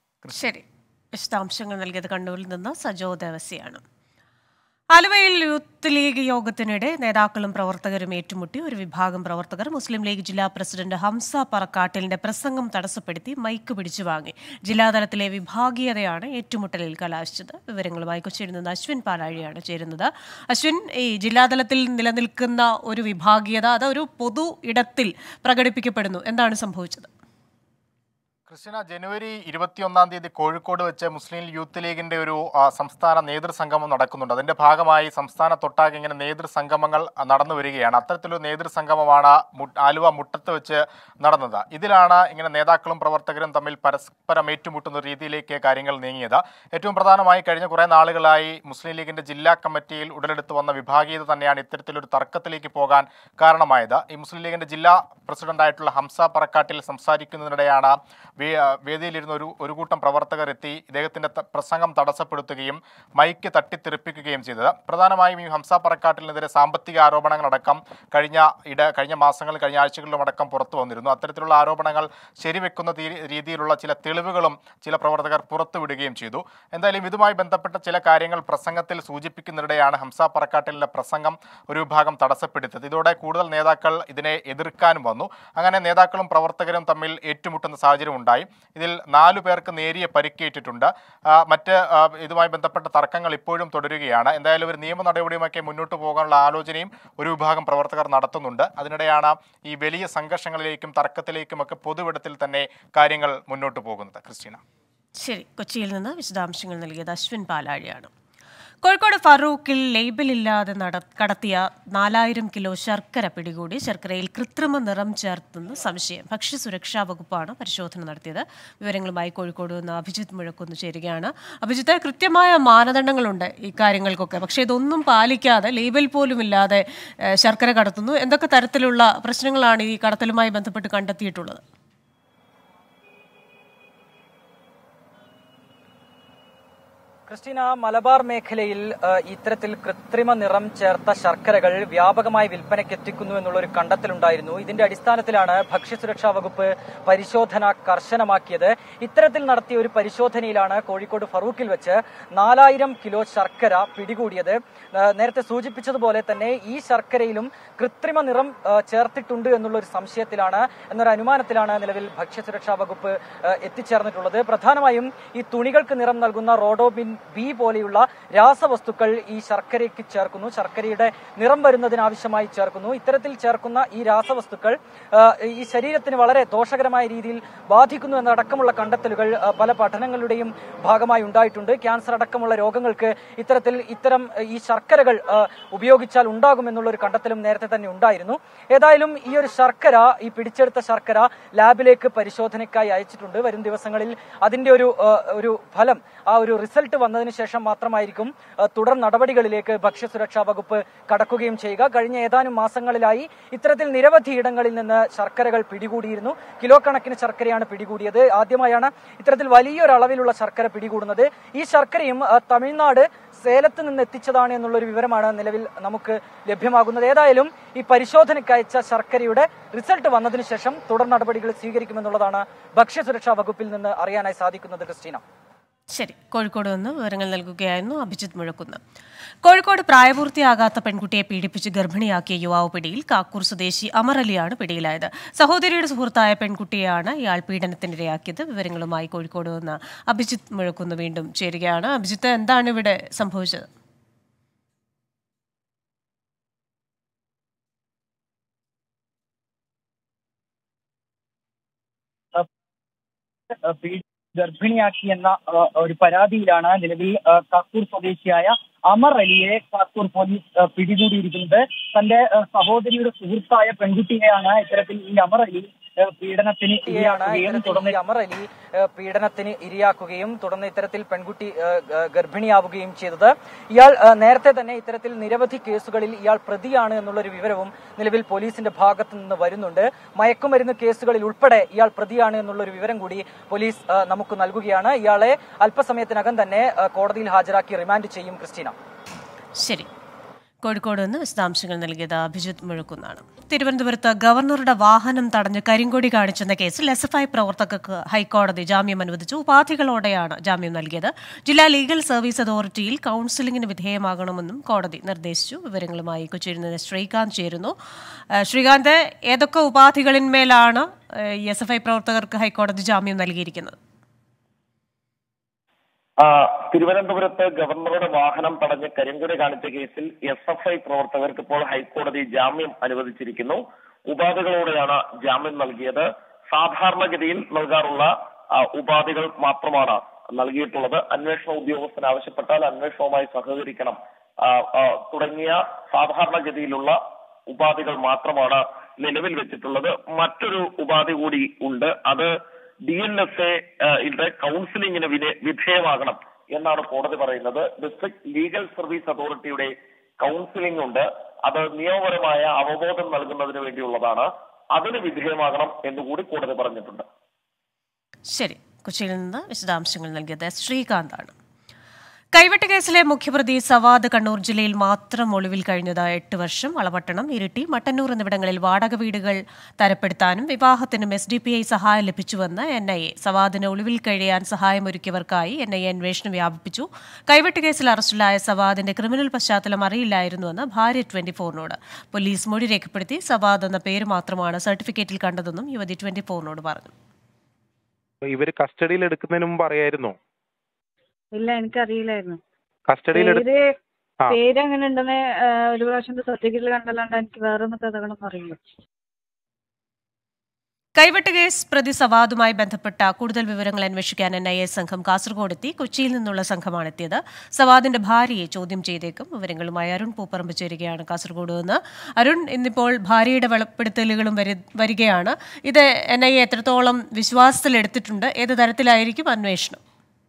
ശരി വിശദാംശങ്ങൾ നൽകിയത് കണ്ണൂരിൽ നിന്ന് സജോ ദേവസിയാണ് ആലുവയിൽ യൂത്ത് ലീഗ് യോഗത്തിനിടെ നേതാക്കളും പ്രവർത്തകരും ഏറ്റുമുട്ടി ഒരു വിഭാഗം പ്രവർത്തകർ മുസ്ലിം ലീഗ് ജില്ലാ പ്രസിഡന്റ് ഹംസ പറക്കാട്ടിലിന്റെ പ്രസംഗം തടസ്സപ്പെടുത്തി മൈക്ക് പിടിച്ചു വാങ്ങി ജില്ലാതലത്തിലെ വിഭാഗീയതയാണ് ഏറ്റുമുട്ടലിൽ കലാശിച്ചത് വിവരങ്ങളുമായി കൊച്ചിയിൽ നിന്ന് അശ്വിൻ പാലാഴിയാണ് ചേരുന്നത് അശ്വിൻ ഈ ജില്ലാതലത്തിൽ നിലനിൽക്കുന്ന ഒരു വിഭാഗീയത അത് ഒരു പൊതു ഇടത്തിൽ പ്രകടിപ്പിക്കപ്പെടുന്നു എന്താണ് സംഭവിച്ചത്
കൃഷ്ണ ജനുവരി ഇരുപത്തിയൊന്നാം തീയതി കോഴിക്കോട് വെച്ച് മുസ്ലിം യൂത്ത് ലീഗിന്റെ ഒരു ആ, സംസ്ഥാന നേതൃസംഗമം നടക്കുന്നുണ്ട് അതിന്റെ ഭാഗമായി സംസ്ഥാനത്തൊട്ടാകെ ഇങ്ങനെ നേതൃസംഗമങ്ങൾ ആ, നടന്നു വരികയാണ് അത്തരത്തിലൊരു നേതൃസംഗമമാണ് മു- ആലുവ മുട്ടത്ത് വെച്ച് നടന്നത് ഇതിലാണ് ഇങ്ങനെ നേതാക്കളും പ്രവർത്തകരും തമ്മിൽ പരസ്പരം ഏറ്റുമുട്ടുന്ന രീതിയിലേക്ക് കാര്യങ്ങൾ നീങ്ങിയത് ഏറ്റവും പ്രധാനമായി കഴിഞ്ഞ കുറേ നാളുകളായി മുസ്ലിം ലീഗിന്റെ ജില്ലാ കമ്മിറ്റിയിൽ ഉടലെടുത്ത് വന്ന വിഭാഗീയത തന്നെയാണ് ഇത്തരത്തിലൊരു തർക്കത്തിലേക്ക് പോകാൻ കാരണമായത് ഈ മുസ്ലിം ലീഗിന്റെ ജില്ലാ പ്രസിഡന്റായിട്ടുള്ള ഹംസ പറക്കാട്ടിൽ സംസാരിക്കുന്നതിനിടെയാണ് വേ- ആ, വേദിയിലിരുന്ന ഒരു ഒരു കൂട്ടം പ്രവർത്തകർ എത്തി ഇദ്ദേഹത്തിന്റെ ത- പ്രസംഗം തടസ്സപ്പെടുത്തുകയും മൈക്ക് തട്ടിത്തെറിപ്പിക്കുകയും ചെയ്തത് പ്രധാനമായും ഈ ഹംസ പറക്കാട്ടിലിനെതിരെ സാമ്പത്തിക ആരോപണങ്ങളടക്കം കഴിഞ്ഞ ഇട കഴിഞ്ഞ മാസങ്ങളിൽ കഴിഞ്ഞ ആഴ്ചകളിലും അടക്കം പുറത്തു വന്നിരുന്നു അത്തരത്തിലുള്ള ആരോപണങ്ങൾ ശരിവെക്കുന്ന തീ- രീതിയിലുള്ള ചില തെളിവുകളും ചില പ്രവർത്തകർ പുറത്തുവിടുകയും ചെയ്തു എന്തായാലും ഇതുമായി ബന്ധപ്പെട്ട ചില കാര്യങ്ങൾ പ്രസംഗത്തിൽ സൂചിപ്പിക്കുന്നതിനിടെയാണ് ഹംസ പറക്കാട്ടിലിന്റെ പ്രസംഗം ഒരു വിഭാഗം തടസ്സപ്പെടുത്തിയത് ഇതോടെ കൂടുതൽ നേതാക്കൾ ഇതിനെ എതിർക്കാനും വന്നു അങ്ങനെ നേതാക്കളും പ്രവർത്തകരും തമ്മിൽ ഏറ്റുമുട്ടുന്ന സാഹചര്യം ഉണ്ടായി ഇതിൽ നാലു പേർക്ക് നേരിയ പരിക്കേറ്റിട്ടുണ്ട് ആ, മറ്റ് ആ, ഇതുമായി ബന്ധപ്പെട്ട തർക്കങ്ങൾ ഇപ്പോഴും തുടരുകയാണ് എന്തായാലും ഒരു നിയമ നടപടിയുമൊക്കെ മുന്നോട്ട് പോകാനുള്ള ആലോചനയും ഒരു വിഭാഗം പ്രവർത്തകർ നടത്തുന്നുണ്ട് അതിനിടെയാണ് ഈ വലിയ സംഘർഷങ്ങളിലേക്കും തർക്കത്തിലേക്കുമൊക്കെ പൊതുവിടത്തിൽ തന്നെ കാര്യങ്ങൾ മുന്നോട്ട് പോകുന്നത് ക്രിസ്റ്റീന
ശരി കൊച്ചിയിൽ നിന്ന് വിശദാംശങ്ങൾ നൽകിയത് അശ്വിൻ പാലാഴിയാണ് കോഴിക്കോട് ഫറൂഖിൽ ലേബലില്ലാതെ നട കടത്തിയ നാലായിരം കിലോ ശർക്കര പിടികൂടി ശർക്കരയിൽ കൃത്രിമ നിറം ചേർത്തെന്ന് സംശയം ഭക്ഷ്യസുരക്ഷാ വകുപ്പാണ് പരിശോധന നടത്തിയത് വിവരങ്ങളുമായി കോഴിക്കോട് നിന്ന് അഭിജിത്ത് മുഴക്കുന്ന് ചേരുകയാണ് അഭിജിത്ത് കൃത്യമായ മാനദണ്ഡങ്ങളുണ്ട് ഈ കാര്യങ്ങൾക്കൊക്കെ പക്ഷേ ഇതൊന്നും പാലിക്കാതെ ലേബൽ പോലും ഇല്ലാതെ ഏഹ്, ശർക്കര കടത്തുന്നു എന്തൊക്കെ തരത്തിലുള്ള പ്രശ്നങ്ങളാണ് ഈ കടത്തലുമായി ബന്ധപ്പെട്ട് കണ്ടെത്തിയിട്ടുള്ളത്
ക്രിസ്റ്റീന മലബാർ മേഖലയിൽ ആ, ഇത്തരത്തിൽ കൃത്രിമ നിറം ചേർത്ത ശർക്കരകൾ വ്യാപകമായി വിൽപ്പനയ്ക്ക് എത്തിക്കുന്നു എന്നുള്ള ഒരു കണ്ടെത്തലുണ്ടായിരുന്നു ഇതിന്റെ അടിസ്ഥാനത്തിലാണ് ഭക്ഷ്യസുരക്ഷാ വകുപ്പ് പരിശോധന കർശനമാക്കിയത് ഇത്തരത്തിൽ നടത്തിയ ഒരു പരിശോധനയിലാണ് കോഴിക്കോട് ഫറൂഖിൽ വെച്ച് നാലായിരം കിലോ ശർക്കര പിടികൂടിയത് ആ, നേരത്തെ സൂചിപ്പിച്ചതുപോലെ തന്നെ ഈ ശർക്കരയിലും കൃത്രിമ നിറം ആ, ചേർത്തിട്ടുണ്ട് എന്നുള്ള ഒരു സംശയത്തിലാണ് എന്നൊരു അനുമാനത്തിലാണ് നിലവിൽ ഭക്ഷ്യസുരക്ഷാ വകുപ്പ് ആ, എത്തിച്ചേർന്നിട്ടുള്ളത് പ്രധാനമായും ഈ തുണികൾക്ക് നിറം നൽകുന്ന റോഡോബിൻ ബി പോലെയുള്ള രാസവസ്തുക്കൾ ഈ ശർക്കരയ്ക്ക് ചേർക്കുന്നു ശർക്കരയുടെ നിറം വരുന്നതിനാവശ്യമായി ചേർക്കുന്നു ഇത്തരത്തിൽ ചേർക്കുന്ന ഈ രാസവസ്തുക്കൾ ആ, ഈ ശരീരത്തിന് വളരെ ദോഷകരമായ രീതിയിൽ ബാധിക്കുന്നു എന്നടക്കമുള്ള കണ്ടെത്തലുകൾ ആ, പല പഠനങ്ങളുടെയും ഭാഗമായി ഉണ്ടായിട്ടുണ്ട് ക്യാൻസർ അടക്കമുള്ള രോഗങ്ങൾക്ക് ഇത്തരത്തിൽ ഇത്തരം ആ, ഈ ശർക്കരകൾ ആ, ഉപയോഗിച്ചാൽ ഉണ്ടാകുമെന്നുള്ള ഒരു കണ്ടെത്തലും നേരത്തെ തന്നെ ഉണ്ടായിരുന്നു ഏതായാലും ഈ ഒരു ശർക്കര ഈ പിടിച്ചെടുത്ത ശർക്കര ലാബിലേക്ക് പരിശോധനയ്ക്കായി അയച്ചിട്ടുണ്ട് വരും ദിവസങ്ങളിൽ അതിന്റെ ഒരു ആ, ഒരു ഫലം ആ ഒരു റിസൾട്ട് വന്നതിന് ശേഷം മാത്രമായിരിക്കും ആ, തുടർ നടപടികളിലേക്ക് ഭക്ഷ്യസുരക്ഷാ വകുപ്പ് കടക്കുകയും ചെയ്യുക കഴിഞ്ഞ ഏതാനും മാസങ്ങളിലായി ഇത്തരത്തിൽ നിരവധി ഇടങ്ങളിൽ നിന്ന് ശർക്കരകൾ പിടികൂടിയിരുന്നു കിലോ കണക്കിന് ശർക്കരയാണ് പിടികൂടിയത് ആദ്യമായാണ് ഇത്തരത്തിൽ വലിയൊരു അളവിലുള്ള ശർക്കര പിടികൂടുന്നത് ഈ ശർക്കരയും ആ, തമിഴ്നാട് സേലത്ത് നിന്ന് എത്തിച്ചതാണ് എന്നുള്ളൊരു വിവരമാണ് നിലവിൽ നമുക്ക് ലഭ്യമാകുന്നത് ഏതായാലും ഈ പരിശോധനയ്ക്ക് അയച്ച ശർക്കരയുടെ റിസൾട്ട് വന്നതിന് ശേഷം തുടർ നടപടികൾ സ്വീകരിക്കുമെന്നുള്ളതാണ് ഭക്ഷ്യസുരക്ഷാ വകുപ്പിൽ നിന്ന് അറിയാനായി സാധിക്കുന്നത് ക്രിസ്റ്റീന
ശരി കോഴിക്കോട് നിന്ന് വിവരങ്ങൾ നൽകുകയായിരുന്നു അഭിജിത്ത് മുഴക്കുന്ന് കോഴിക്കോട് പ്രായപൂർത്തിയാകാത്ത പെൺകുട്ടിയെ പീഡിപ്പിച്ച് ഗർഭിണിയാക്കിയ യുവാവ് പിടിയിൽ കാക്കൂർ സ്വദേശി അമർ അലിയാണ് പിടിയിലായത് സഹോദരിയുടെ സുഹൃത്തായ പെൺകുട്ടിയെയാണ് ഇയാൾ പീഡനത്തിനിരയാക്കിയത് വിവരങ്ങളുമായി കോഴിക്കോട് നിന്ന് അഭിജിത്ത് മുഴക്കുന്ന് വീണ്ടും ചേരുകയാണ് അഭിജിത്ത് എന്താണ് ഇവിടെ സംഭവിച്ചത്
പീഡി- ഗർഭിണിയാക്കി എന്ന ആ, ഒരു പരാതിയിലാണ് നിലവിൽ ആ, കാക്കൂർ സ്വദേശിയായ അമർ അലിയെ കാക്കൂർ പോലീസ് ആ, പിടികൂടിയിരിക്കുന്നത് തന്റെ ആ, സഹോദരിയുടെ സുഹൃത്തായ പെൺകുട്ടിയെയാണ് ഇത്തരത്തിൽ ഈ അമർ അലി ആ, പീഡനത്തിന്
ാണ്
ഇരയാക്കുകയും തുടർന്ന്
ഈ അമർ അലി ഏഹ്, പീഡനത്തിന് ഇരയാക്കുകയും തുടർന്ന് ഇത്തരത്തിൽ പെൺകുട്ടി ഏഹ്, ഗ- ഗർഭിണിയാവുകയും ചെയ്തത് ഇയാൾ ഏഹ്, നേരത്തെ തന്നെ ഇത്തരത്തിൽ നിരവധി കേസുകളിൽ ഇയാൾ പ്രതിയാണ് എന്നുള്ളൊരു വിവരവും നിലവിൽ പോലീസിന്റെ ഭാഗത്തു നിന്ന് വരുന്നുണ്ട് മയക്കുമരുന്ന് കേസുകളിൽ ഉൾപ്പെടെ ഇയാൾ പ്രതിയാണ് എന്നുള്ളൊരു വിവരം കൂടി പോലീസ് ഏഹ്, നമുക്ക് നൽകുകയാണ് ഇയാളെ അല്പസമയത്തിനകം തന്നെ ഏഹ്, കോടതിയിൽ ഹാജരാക്കി റിമാൻഡ് ചെയ്യും ക്രിസ്റ്റീന
ശരി കോഴിക്കോട് നിന്ന് വിശദാംശങ്ങൾ നൽകിയത് അഭിജിത്ത് മുഴക്കുന്നാണ് തിരുവനന്തപുരത്ത് ഗവർണറുടെ വാഹനം തടഞ്ഞ് കരിങ്കൊടി കാണിച്ചെന്ന കേസിൽ എസ് എഫ് ഐ പ്രവർത്തകർക്ക് ഹൈക്കോടതി ജാമ്യം അനുവദിച്ചു ഉപാധികളോടെയാണ് ജാമ്യം നൽകിയത് ജില്ലാ ലീഗൽ സർവീസ് അതോറിറ്റിയിൽ കൌൺസിലിംഗിന് വിധേയമാകണമെന്നും കോടതി നിർദ്ദേശിച്ചു വിവരങ്ങളുമായി കൊച്ചിയിൽ നിന്ന് ശ്രീകാന്ത് ചേരുന്നു ഏഹ് ശ്രീകാന്ത് ഏതൊക്കെ ഉപാധികളിന്മേലാണ് എസ് എഫ് ഐ പ്രവർത്തകർക്ക് ഹൈക്കോടതി ജാമ്യം നൽകിയിരിക്കുന്നത്
ആ, തിരുവനന്തപുരത്ത് ഗവർണറുടെ വാഹനം തടഞ്ഞ് കരിങ്കൊടി കാണിച്ച കേസിൽ എസ് എഫ് ഐ പ്രവർത്തകർക്ക് ഇപ്പോൾ ഹൈക്കോടതി ജാമ്യം അനുവദിച്ചിരിക്കുന്നു ഉപാധികളോടെയാണ് ജാമ്യം നൽകിയത് സാധാരണഗതിയിൽ നൽകാറുള്ള ആ, ഉപാധികൾ മാത്രമാണ് നൽകിയിട്ടുള്ളത് അന്വേഷണ ഉദ്യോഗസ്ഥൻ ആവശ്യപ്പെട്ടാൽ അന്വേഷണവുമായി സഹകരിക്കണം ആ, ആ, തുടങ്ങിയ സാധാരണഗതിയിലുള്ള ഉപാധികൾ മാത്രമാണ് നിലവിൽ വെച്ചിട്ടുള്ളത് മറ്റൊരു ഉപാധി കൂടി ഉണ്ട് അത് ഡി എൻ എസ് എ കൗൺസിലിംഗിന് വിധേ- വിധേയമാകണം എന്നാണ് കോടതി പറയുന്നത് ഡിസ്ട്രിക്ട് ലീഗൽ സർവീസ് അതോറിറ്റിയുടെ കൗൺസിലിംഗ് ഉണ്ട് അത് നിയമപരമായ അവബോധം നൽകുന്നതിന് വേണ്ടിയുള്ളതാണ് അതിന് വിധേയമാകണം എന്നുകൂടി കോടതി പറഞ്ഞിട്ടുണ്ട്
ശരി കൊച്ചിയിൽ നിന്ന് വിശദാംശങ്ങൾ നൽകിയത് എസ് ശ്രീകാന്താണ് കൈവെട്ട് കേസിലെ മുഖ്യപ്രതി സവാദ് കണ്ണൂർ ജില്ലയിൽ മാത്രം ഒളിവിൽ കഴിഞ്ഞത് എട്ട് വർഷം വളപട്ടണം ഇരിട്ടി മട്ടന്നൂർ എന്നിവിടങ്ങളിൽ വാടക വീടുകൾ തരപ്പെടുത്താനും വിവാഹത്തിനും എസ് ഡി പി ഐ സഹായം ലഭിച്ചുവെന്ന് എൻ ഐ എ സവാദിന് ഒളിവിൽ കഴിയാൻ സഹായമൊരുക്കിയവർക്കായി എൻ ഐ എ അന്വേഷണം വ്യാപിപ്പിച്ചു കൈവെട്ട് കേസിൽ അറസ്റ്റിലായ സവാദിന്റെ ക്രിമിനൽ പശ്ചാത്തലം അറിയില്ലായിരുന്നുവെന്ന് ഭാര്യ ട്വന്റി ഫോറിനോട് പോലീസ് മൊഴി രേഖപ്പെടുത്തി സവാദ് എന്ന പേര് മാത്രമാണ് സർട്ടിഫിക്കറ്റിൽ കണ്ടതെന്നും യുവതി ട്വന്റി ഫോറിനോട് പറഞ്ഞു
ഇവര് കസ്റ്റഡിയിൽ എടുക്കുന്നതിന് മുമ്പ് അറിയായിരുന്നോ
ഇല്ല എനിക്കറിയില്ലായിരുന്നു
കസ്റ്റഡിയിൽ എടു
പേര്
ആ.
പേര് അങ്ങനെ ഉണ്ടെന്ന് ഒരു പ്രാവശ്യം സർട്ടിഫിക്കറ്റിൽ കണ്ടല്ലാണ്ട് എനിക്ക് വേറെ ഒന്നും കഥകളൊന്നും അറിയില്ല
കൈവെട്ട് കേസ് പ്രതി സവാദുമായി ബന്ധപ്പെട്ട കൂടുതൽ വിവരങ്ങൾ അന്വേഷിക്കാൻ എൻ ഐ എ സംഘം കാസർഗോഡ് എത്തി കൊച്ചിയിൽ നിന്നുള്ള സംഘമാണ് എത്തിയത് സവാദിന്റെ ഭാര്യയെ ചോദ്യം ചെയ്തേക്കും വിവരങ്ങളുമായി അരുൺ പൂപ്പറമ്പ് ചേരുകയാണ് കാസർഗോഡ് നിന്ന് അരുൺ ഇന്നിപ്പോൾ ഭാര്യയുടെ വെളിപ്പെടുത്തലുകളും വരി- വരികയാണ് ഇത് എൻ ഐ എ എത്രത്തോളം വിശ്വാസത്തിലെടുത്തിട്ടുണ്ട് ഏത് തരത്തിലായിരിക്കും അന്വേഷണം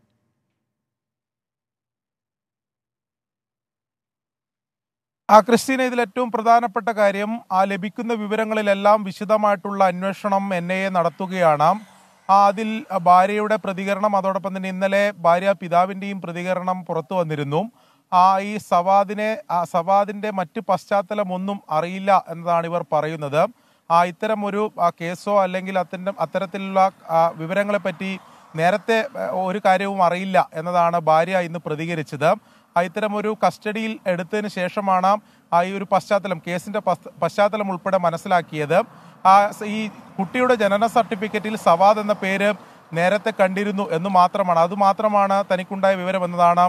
ആ ക്രിസ്റ്റീന ഇതിൽ ഏറ്റവും പ്രധാനപ്പെട്ട കാര്യം ആ ലഭിക്കുന്ന വിവരങ്ങളിലെല്ലാം വിശദമായിട്ടുള്ള അന്വേഷണം എൻ ഐ എ നടത്തുകയാണ് ആ അതിൽ ഭാര്യയുടെ പ്രതികരണം അതോടൊപ്പം തന്നെ ഇന്നലെ ഭാര്യ പിതാവിൻ്റെയും പ്രതികരണം പുറത്തു വന്നിരുന്നു ആ ഈ സവാദിനെ ആ സവാദിന്റെ മറ്റ് പശ്ചാത്തലമൊന്നും അറിയില്ല എന്നതാണ് ഇവർ പറയുന്നത് ആ ഇത്തരം ഒരു ആ, കേസോ അല്ലെങ്കിൽ അത്തരം അത്തരത്തിലുള്ള ആ, വിവരങ്ങളെപ്പറ്റി നേരത്തെ ആ, ഒരു കാര്യവും അറിയില്ല എന്നതാണ് ഭാര്യ ഇന്ന് പ്രതികരിച്ചത് ആ, ഇത്തരം ഒരു കസ്റ്റഡിയിൽ എടുത്തതിന് ശേഷമാണ് ആ ഈ ഒരു പശ്ചാത്തലം കേസിന്റെ പശ്ച- പശ്ചാത്തലം ഉൾപ്പെടെ മനസ്സിലാക്കിയത് ആ സ- ഈ കുട്ടിയുടെ ജനന സർട്ടിഫിക്കറ്റിൽ സവാദ് എന്ന പേര് നേരത്തെ കണ്ടിരുന്നു എന്ന് മാത്രമാണ് അത് മാത്രമാണ് തനിക്കുണ്ടായ വിവരം എന്നതാണ്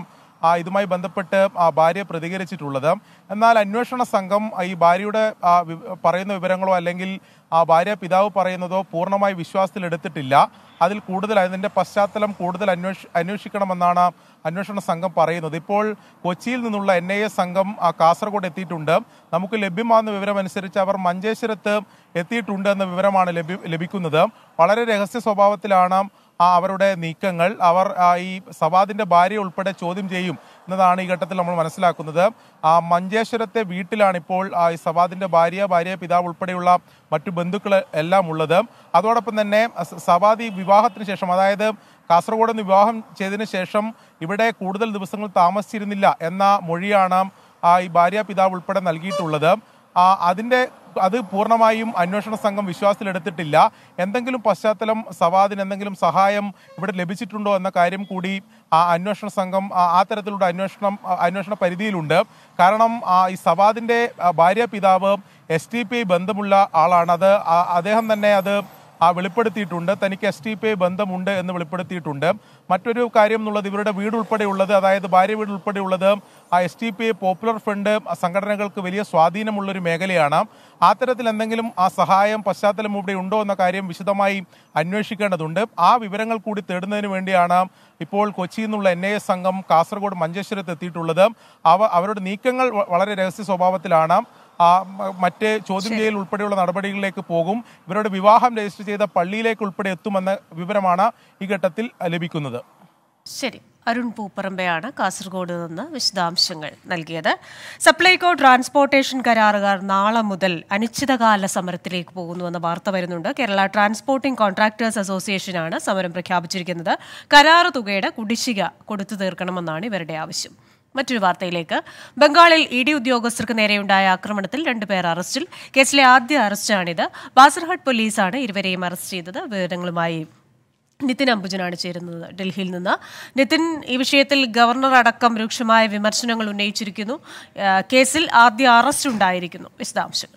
ആ, ഇതുമായി ബന്ധപ്പെട്ട് ആ, ഭാര്യ പ്രതികരിച്ചിട്ടുള്ളത് എന്നാൽ അന്വേഷണ സംഘം ആ, ഈ ഭാര്യയുടെ ആ, വി- പറയുന്ന വിവരങ്ങളോ അല്ലെങ്കിൽ ആ ഭാര്യ പിതാവ് പറയുന്നതോ പൂർണ്ണമായി വിശ്വാസത്തിലെടുത്തിട്ടില്ല അതിൽ കൂടുതൽ അതിന്റെ പശ്ചാത്തലം കൂടുതൽ അന്വേഷ അന്വേഷിക്കണമെന്നാണ് അന്വേഷണ സംഘം പറയുന്നത് ഇപ്പോൾ കൊച്ചിയിൽ നിന്നുള്ള എൻ ഐ എ സംഘം ആ, കാസർഗോഡ് എത്തിയിട്ടുണ്ട് നമുക്ക് ലഭ്യമാകുന്ന വിവരം അനുസരിച്ച് അവർ മഞ്ചേശ്വരത്ത് എത്തിയിട്ടുണ്ട് എന്ന വിവരമാണ് ലഭ്യ ലഭിക്കുന്നത് വളരെ രഹസ്യ സ്വഭാവത്തിലാണ് ആ അവരുടെ നീക്കങ്ങൾ അവർ ആ, ഈ സവാദിന്റെ ഭാര്യ ഉൾപ്പെടെ ചോദ്യം ചെയ്യും എന്നതാണ് ഈ ഘട്ടത്തിൽ നമ്മൾ മനസ്സിലാക്കുന്നത് ആ മഞ്ചേശ്വരത്തെ വീട്ടിലാണ് ഇപ്പോൾ ആ, ഈ സവാദിന്റെ ഭാര്യ ഭാര്യ പിതാവ് ഉൾപ്പെടെയുള്ള മറ്റു ബന്ധുക്കൾ എല്ലാം ഉള്ളത് അതോടൊപ്പം തന്നെ സ- സവാദ് ഈ വിവാഹത്തിന് ശേഷം അതായത് കാസർഗോഡ് നിന്ന് വിവാഹം ചെയ്തതിന് ശേഷം ഇവിടെ കൂടുതൽ ദിവസങ്ങൾ താമസിച്ചിരുന്നില്ല എന്ന മൊഴിയാണ് ആ, ഈ ഭാര്യ പിതാവ് ഉൾപ്പെടെ നൽകിയിട്ടുള്ളത് ആ, അതിന്റെ അത് പൂർണ്ണമായും അന്വേഷണ സംഘം വിശ്വാസത്തിലെടുത്തിട്ടില്ല എന്തെങ്കിലും പശ്ചാത്തലം സവാദിന് എന്തെങ്കിലും സഹായം ഇവിടെ ലഭിച്ചിട്ടുണ്ടോ എന്ന കാര്യം കൂടി ആ അന്വേഷണ സംഘം ആ ആ തരത്തിലുള്ള അന്വേഷണം ആ, അന്വേഷണ പരിധിയിലുണ്ട് കാരണം ആ, ഈ സവാദിന്റെ ആ, ഭാര്യ പിതാവ് എസ് ടി പി ബന്ധമുള്ള ആളാണ് അത് ആ- അദ്ദേഹം തന്നെ അത് ആ വെളിപ്പെടുത്തിയിട്ടുണ്ട് തനിക്ക് എസ് ടി പി ഐ ബന്ധമുണ്ട് എന്ന് വെളിപ്പെടുത്തിയിട്ടുണ്ട് മറ്റൊരു കാര്യം എന്നുള്ളത് ഇവരുടെ വീട് ഉൾപ്പെടെയുള്ളത് അതായത് ഭാര്യ വീട് ഉൾപ്പെടെയുള്ളത് ആ S T P I popular front സംഘടനകൾക്ക് വലിയ സ്വാധീനമുള്ളൊരു മേഖലയാണ് ആ തരത്തിൽ എന്തെങ്കിലും ആ സഹായം പശ്ചാത്തലം ഇവിടെ ഉണ്ടോ എന്ന കാര്യം വിശദമായി അന്വേഷിക്കേണ്ടതുണ്ട് ആ വിവരങ്ങൾ കൂടി തേടുന്നതിന് വേണ്ടിയാണ് ഇപ്പോൾ കൊച്ചിയിൽ നിന്നുള്ള എൻ ഐ എ സംഘം കാസർഗോഡ് മഞ്ചേശ്വരത്ത് എത്തിയിട്ടുള്ളത് അവ അവരുടെ നീക്കങ്ങൾ വ- വളരെ രഹസ്യ സ്വഭാവത്തിലാണ് ആ മ- മറ്റ് ചോദ്യം ചെയ്യൽ ഉൾപ്പെടെയുള്ള നടപടികളിലേക്ക് പോകും ഇവരുടെ വിവാഹം രജിസ്റ്റർ ചെയ്ത പള്ളിയിലേക്ക് ഉൾപ്പെടെ എത്തുമെന്ന വിവരമാണ് ഈ ഘട്ടത്തിൽ ലഭിക്കുന്നത്
ശരി അരുൺ പൂപ്പറമ്പയാണ് കാസർഗോഡ് നിന്ന് വിശദാംശങ്ങൾ നൽകിയത് സപ്ലൈകോ ട്രാൻസ്പോർട്ടേഷൻ കരാറുകാർ നാളെ മുതൽ അനിശ്ചിതകാല സമരത്തിലേക്ക് പോകുന്നുവെന്ന വാർത്ത വരുന്നുണ്ട് കേരള ട്രാൻസ്പോർട്ടിംഗ് കോൺട്രാക്ടേഴ്സ് അസോസിയേഷനാണ് സമരം പ്രഖ്യാപിച്ചിരിക്കുന്നത് കരാറ് തുകയുടെ കുടിശ്ശിക കൊടുത്തു തീർക്കണമെന്നാണ് ഇവരുടെ ആവശ്യം മറ്റൊരു വാർത്തയിലേക്ക് ബംഗാളിൽ ഇ ഡി ഉദ്യോഗസ്ഥർക്ക് നേരെയുണ്ടായ ആക്രമണത്തിൽ രണ്ടുപേർ അറസ്റ്റിൽ കേസിലെ ആദ്യ അറസ്റ്റാണിത് ബാസർഹട്ട് പോലീസാണ് ഇരുവരെയും അറസ്റ്റ് ചെയ്തത് വിവരങ്ങളുമായി നിതിൻ അംബുജനാണ് ചേരുന്നത് ഡൽഹിയിൽ നിന്ന് നിതിൻ ഈ വിഷയത്തിൽ ഗവർണർ അടക്കം രൂക്ഷമായ വിമർശനങ്ങൾ ഉന്നയിച്ചിരിക്കുന്നു ആ, കേസിൽ ആദ്യ അറസ്റ്റ് ഉണ്ടായിരിക്കുന്നു വിശദാംശങ്ങൾ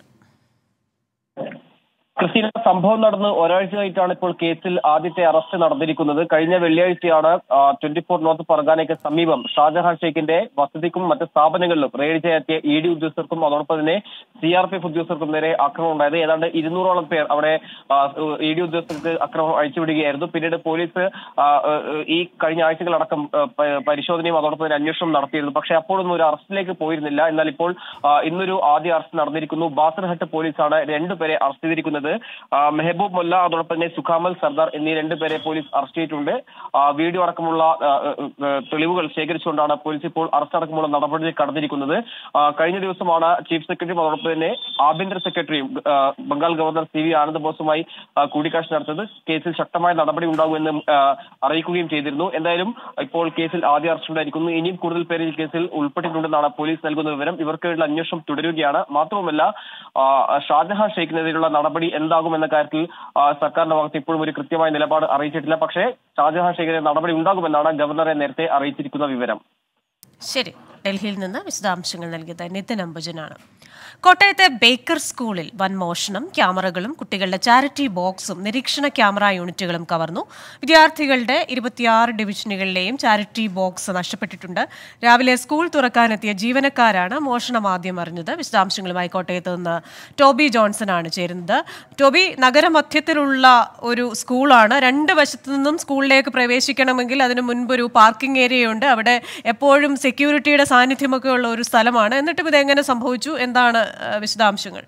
ക്രിസ്റ്റീന സംഭവം നടന്ന് ഒരാഴ്ച കഴിഞ്ഞിട്ടാണ് ഇപ്പോൾ കേസിൽ ആദ്യത്തെ അറസ്റ്റ് നടന്നിരിക്കുന്നത് കഴിഞ്ഞ വെള്ളിയാഴ്ചയാണ് ട്വന്റി ഫോർ നോർത്ത് പർഗാനയ്ക്ക് സമീപം ഷാജഹാൻ ഷെയ്ഖിന്റെ വസതിക്കും മറ്റ് സ്ഥാപനങ്ങളിലും റെയ്ഡ് ചെയ്യാത്തിയ ഇ ഡി ഉദ്യോഗസ്ഥർക്കും അതോടൊപ്പം തന്നെ സി ആർ പി എഫ് ഉദ്യോഗസ്ഥർക്കും നേരെ ആക്രമണം ഉണ്ടായത് ഏതാണ്ട് ഇരുന്നൂറോളം പേർ അവിടെ ഇ ഡി ഉദ്യോഗസ്ഥർക്ക് ആക്രമണം അഴിച്ചുവിടുകയായിരുന്നു പിന്നീട് പോലീസ് ആ, ആ, ഈ കഴിഞ്ഞ ആഴ്ചകളടക്കം ആ, പ- പരിശോധനയും അതോടൊപ്പം തന്നെ അന്വേഷണം നടത്തിയിരുന്നു പക്ഷേ അപ്പോഴൊന്നും ഒരു അറസ്റ്റിലേക്ക് പോയിരുന്നില്ല എന്നാൽ ഇപ്പോൾ ആ, ഇന്നൊരു ആദ്യ അറസ്റ്റ് നടന്നിരിക്കുന്നു ബാസർഹട്ട് പോലീസാണ് രണ്ടുപേരെ അറസ്റ്റ് ചെയ്തിരിക്കുന്നത് ആ, മെഹബൂബ് മുല്ല അതോടൊപ്പം തന്നെ സുഖാമൽ സർദാർ എന്നീ രണ്ടുപേരെ പോലീസ് അറസ്റ്റ് ചെയ്തിട്ടുണ്ട് ആ, വീഡിയോ അടക്കമുള്ള ആ, ആ, ആ, തെളിവുകൾ ശേഖരിച്ചുകൊണ്ടാണ് പോലീസ് ഇപ്പോൾ അറസ്റ്റ് അടക്കമുള്ള നടപടി കടന്നിരിക്കുന്നത് ആ, കഴിഞ്ഞ ദിവസമാണ് ചീഫ് സെക്രട്ടറിയും അതോടൊപ്പം തന്നെ ആഭ്യന്തര സെക്രട്ടറിയും ആ, Bengal governor C V Anand ബോസുമായി ആ, കൂടിക്കാഴ്ച നടത്തിയത് കേസിൽ ശക്തമായ നടപടി ഉണ്ടാകുമെന്ന് ആ, അറിയിക്കുകയും ചെയ്തിരുന്നു എന്തായാലും ഇപ്പോൾ കേസിൽ ആദ്യ അറസ്റ്റ് ഉണ്ടായിരിക്കുന്നു ഇനിയും കൂടുതൽ പേര് ഈ കേസിൽ ഉൾപ്പെട്ടിട്ടുണ്ടെന്നാണ് പോലീസ് നൽകുന്ന വിവരം ഇവർക്കുള്ള അന്വേഷണം തുടരുകയാണ് മാത്രവുമല്ല ആ, ഷാജഹാൻ ഷെയ്ഖിനെതിരെയുള്ള നടപടി എന്താകുമെന്ന കാര്യത്തിൽ ആ, സർക്കാരിന്റെ ഭാഗത്ത് ഇപ്പോഴും ഒരു കൃത്യമായ നിലപാട് അറിയിച്ചിട്ടില്ല പക്ഷേ ഷാജഹാൻ ഷെയ്ഖിനെ നടപടി ഉണ്ടാകുമെന്നാണ് ഗവർണറെ നേരത്തെ അറിയിച്ചിരിക്കുന്ന വിവരം
ശരി ഡൽഹിയിൽ നിന്ന് വിശദാംശങ്ങൾ നൽകിയത് നിതിൻ അംബുജനാണ് കോട്ടയത്തെ ബേക്കർ സ്കൂളിൽ വൻ മോഷണം ക്യാമറകളും കുട്ടികളുടെ ചാരിറ്റി ബോക്സും നിരീക്ഷണ ക്യാമറ യൂണിറ്റുകളും കവർന്നു വിദ്യാർത്ഥികളുടെ ഇരുപത്തിയാറ് ഡിവിഷനുകളിലെയും ചാരിറ്റി ബോക്സ് നഷ്ടപ്പെട്ടിട്ടുണ്ട് രാവിലെ സ്കൂൾ തുറക്കാനെത്തിയ ജീവനക്കാരാണ് മോഷണം ആദ്യം അറിഞ്ഞത് വിശദാംശങ്ങളുമായി കോട്ടയത്ത് നിന്ന് ടോബി ജോൺസൺ ആണ് ചേരുന്നത് ടോബി നഗരമധ്യത്തിലുള്ള ഒരു സ്കൂളാണ് രണ്ട് വശത്തു നിന്നും സ്കൂളിലേക്ക് പ്രവേശിക്കണമെങ്കിൽ അതിന് മുൻപ് ഒരു പാർക്കിംഗ് ഏരിയയുണ്ട് അവിടെ എപ്പോഴും സെക്യൂരിറ്റിയുടെ സാന്നിധ്യമൊക്കെ ഉള്ള ഒരു സ്ഥലമാണ് എന്നിട്ടും ഇതെങ്ങനെ സംഭവിച്ചു എന്താണ് ആ, വിശദാംശങ്ങൾ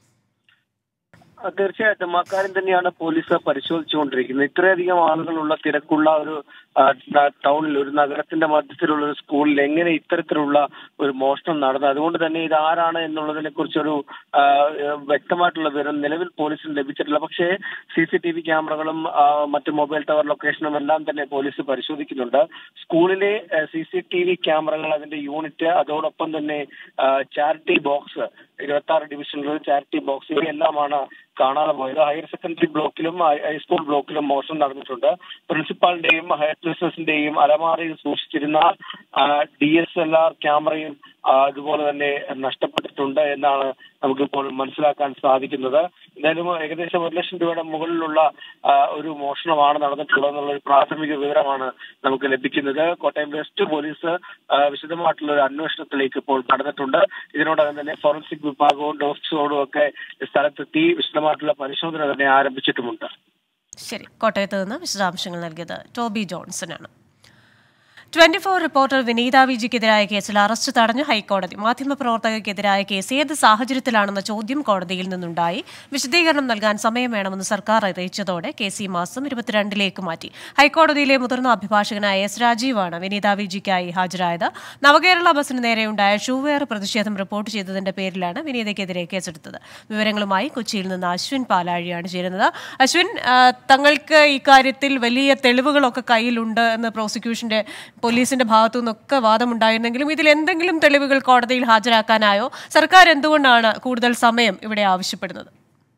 ആ, തീർച്ചയായിട്ടും അക്കാര്യം തന്നെയാണ് പോലീസ് പരിശോധിച്ചുകൊണ്ടിരിക്കുന്നത് ഇത്രയധികം ആളുകളുള്ള തിരക്കുള്ള ഒരു ആ, ന- ടൗണിൽ ഒരു നഗരത്തിന്റെ മധ്യത്തിലുള്ള ഒരു സ്കൂളിൽ എങ്ങനെ ഇത്തരത്തിലുള്ള ഒരു മോഷണം നടന്നു അതുകൊണ്ട് തന്നെ ഇത് ആരാണ് എന്നുള്ളതിനെ കുറിച്ചൊരു ആ, വ്യക്തമായിട്ടുള്ള വിവരം നിലവിൽ പോലീസിന് ലഭിച്ചിട്ടില്ല പക്ഷേ സി സി ടി വി ക്യാമറകളും ആ, മറ്റ് മൊബൈൽ ടവർ ലൊക്കേഷനും എല്ലാം തന്നെ പോലീസ് പരിശോധിക്കുന്നുണ്ട് സ്കൂളിലെ സി സി ടി വി ക്യാമറകൾ അതിന്റെ യൂണിറ്റ് അതോടൊപ്പം തന്നെ ചാരിറ്റി ബോക്സ് ഇരുപത്തി ആറ് ഡിവിഷനിലും ചാരിറ്റി ബോക്സ് ഇവയെല്ലാമാണ് കാണാതെ പോയത് ഹയർ സെക്കൻഡറി ബ്ലോക്കിലും ഹൈ- ഹൈസ്കൂൾ ബ്ലോക്കിലും മോഷണം നടന്നിട്ടുണ്ട് പ്രിൻസിപ്പാളിന്റെയും ഹെഡ് മിസ്റ്റേഴ്സിന്റെയും അലമാറയിൽ സൂക്ഷിച്ചിരുന്ന ഡി എസ് എൽ ആർ ക്യാമറയും ആ, അതുപോലെ തന്നെ നഷ്ടപ്പെട്ടിട്ടുണ്ട് എന്നാണ് നമുക്കിപ്പോൾ മനസ്സിലാക്കാൻ സാധിക്കുന്നത് എന്തായാലും ഏകദേശം ഒരു ലക്ഷം രൂപയുടെ മുകളിലുള്ള ആ, ഒരു മോഷണമാണ് നടന്നിട്ടുള്ളത് എന്നുള്ള ഒരു പ്രാഥമിക വിവരമാണ് നമുക്ക് ലഭിക്കുന്നത് കോട്ടയം വെസ്റ്റ് പോലീസ് ആ, വിശദമായിട്ടുള്ള ഒരു അന്വേഷണത്തിലേക്ക് ഇപ്പോൾ കടന്നിട്ടുണ്ട് ഇതിനോടകം തന്നെ ഫോറൻസിക് വിഭാഗവും ഡോക്ടേഴ്സോടും ഒക്കെ സ്ഥലത്തെത്തി വിശദമായിട്ടുള്ള പരിശോധന തന്നെ ആരംഭിച്ചിട്ടുമുണ്ട്
ശരി കോട്ടയത്ത് നിന്ന് വിശദാംശങ്ങൾ നൽകിയത് ടോബി ജോൺസണാണ് ട്വന്റി ഫോർ റിപ്പോർട്ടർ വിനീത വിജിക്കെതിരായ കേസിൽ അറസ്റ്റ് തടഞ്ഞു ഹൈക്കോടതി മാധ്യമപ്രവർത്തകർക്കെതിരായ കേസ് ഏത് സാഹചര്യത്തിലാണെന്ന ചോദ്യം കോടതിയിൽ നിന്നുണ്ടായി വിശദീകരണം നൽകാൻ സമയം വേണമെന്ന് സർക്കാർ അറിയിച്ചതോടെ കേസ് ഈ മാസം ഇരുപത്തിരണ്ടിലേക്ക് മാറ്റി ഹൈക്കോടതിയിലെ മുതിർന്ന അഭിഭാഷകനായ എസ് രാജീവാണ് വിനീത വിജിക്കായി ഹാജരായത് നവകേരള ബസിന് നേരെയുണ്ടായ ഷൂവെയർ പ്രതിഷേധം റിപ്പോർട്ട് ചെയ്തതിന്റെ പേരിലാണ് വിനീതയ്ക്കെതിരെ കേസെടുത്തത് വിവരങ്ങളുമായി കൊച്ചിയിൽ നിന്ന് അശ്വിൻ പാലാഴിയാണ് ചേരുന്നത് അശ്വിൻ ആ, തങ്ങൾക്ക് ഇക്കാര്യത്തിൽ വലിയ തെളിവുകളൊക്കെ കയ്യിലുണ്ട് എന്ന് പ്രോസിക്യൂഷന്റെ പോലീസിന്റെ ഭാഗത്തു നിന്നൊക്കെ വാദമുണ്ടായിരുന്നെങ്കിലും ഇതിൽ എന്തെങ്കിലും തെളിവുകൾ കോടതിയിൽ ഹാജരാക്കാനായോ സർക്കാർ എന്തുകൊണ്ടാണ് കൂടുതൽ സമയം ഇവിടെ ആവശ്യപ്പെടുന്നത്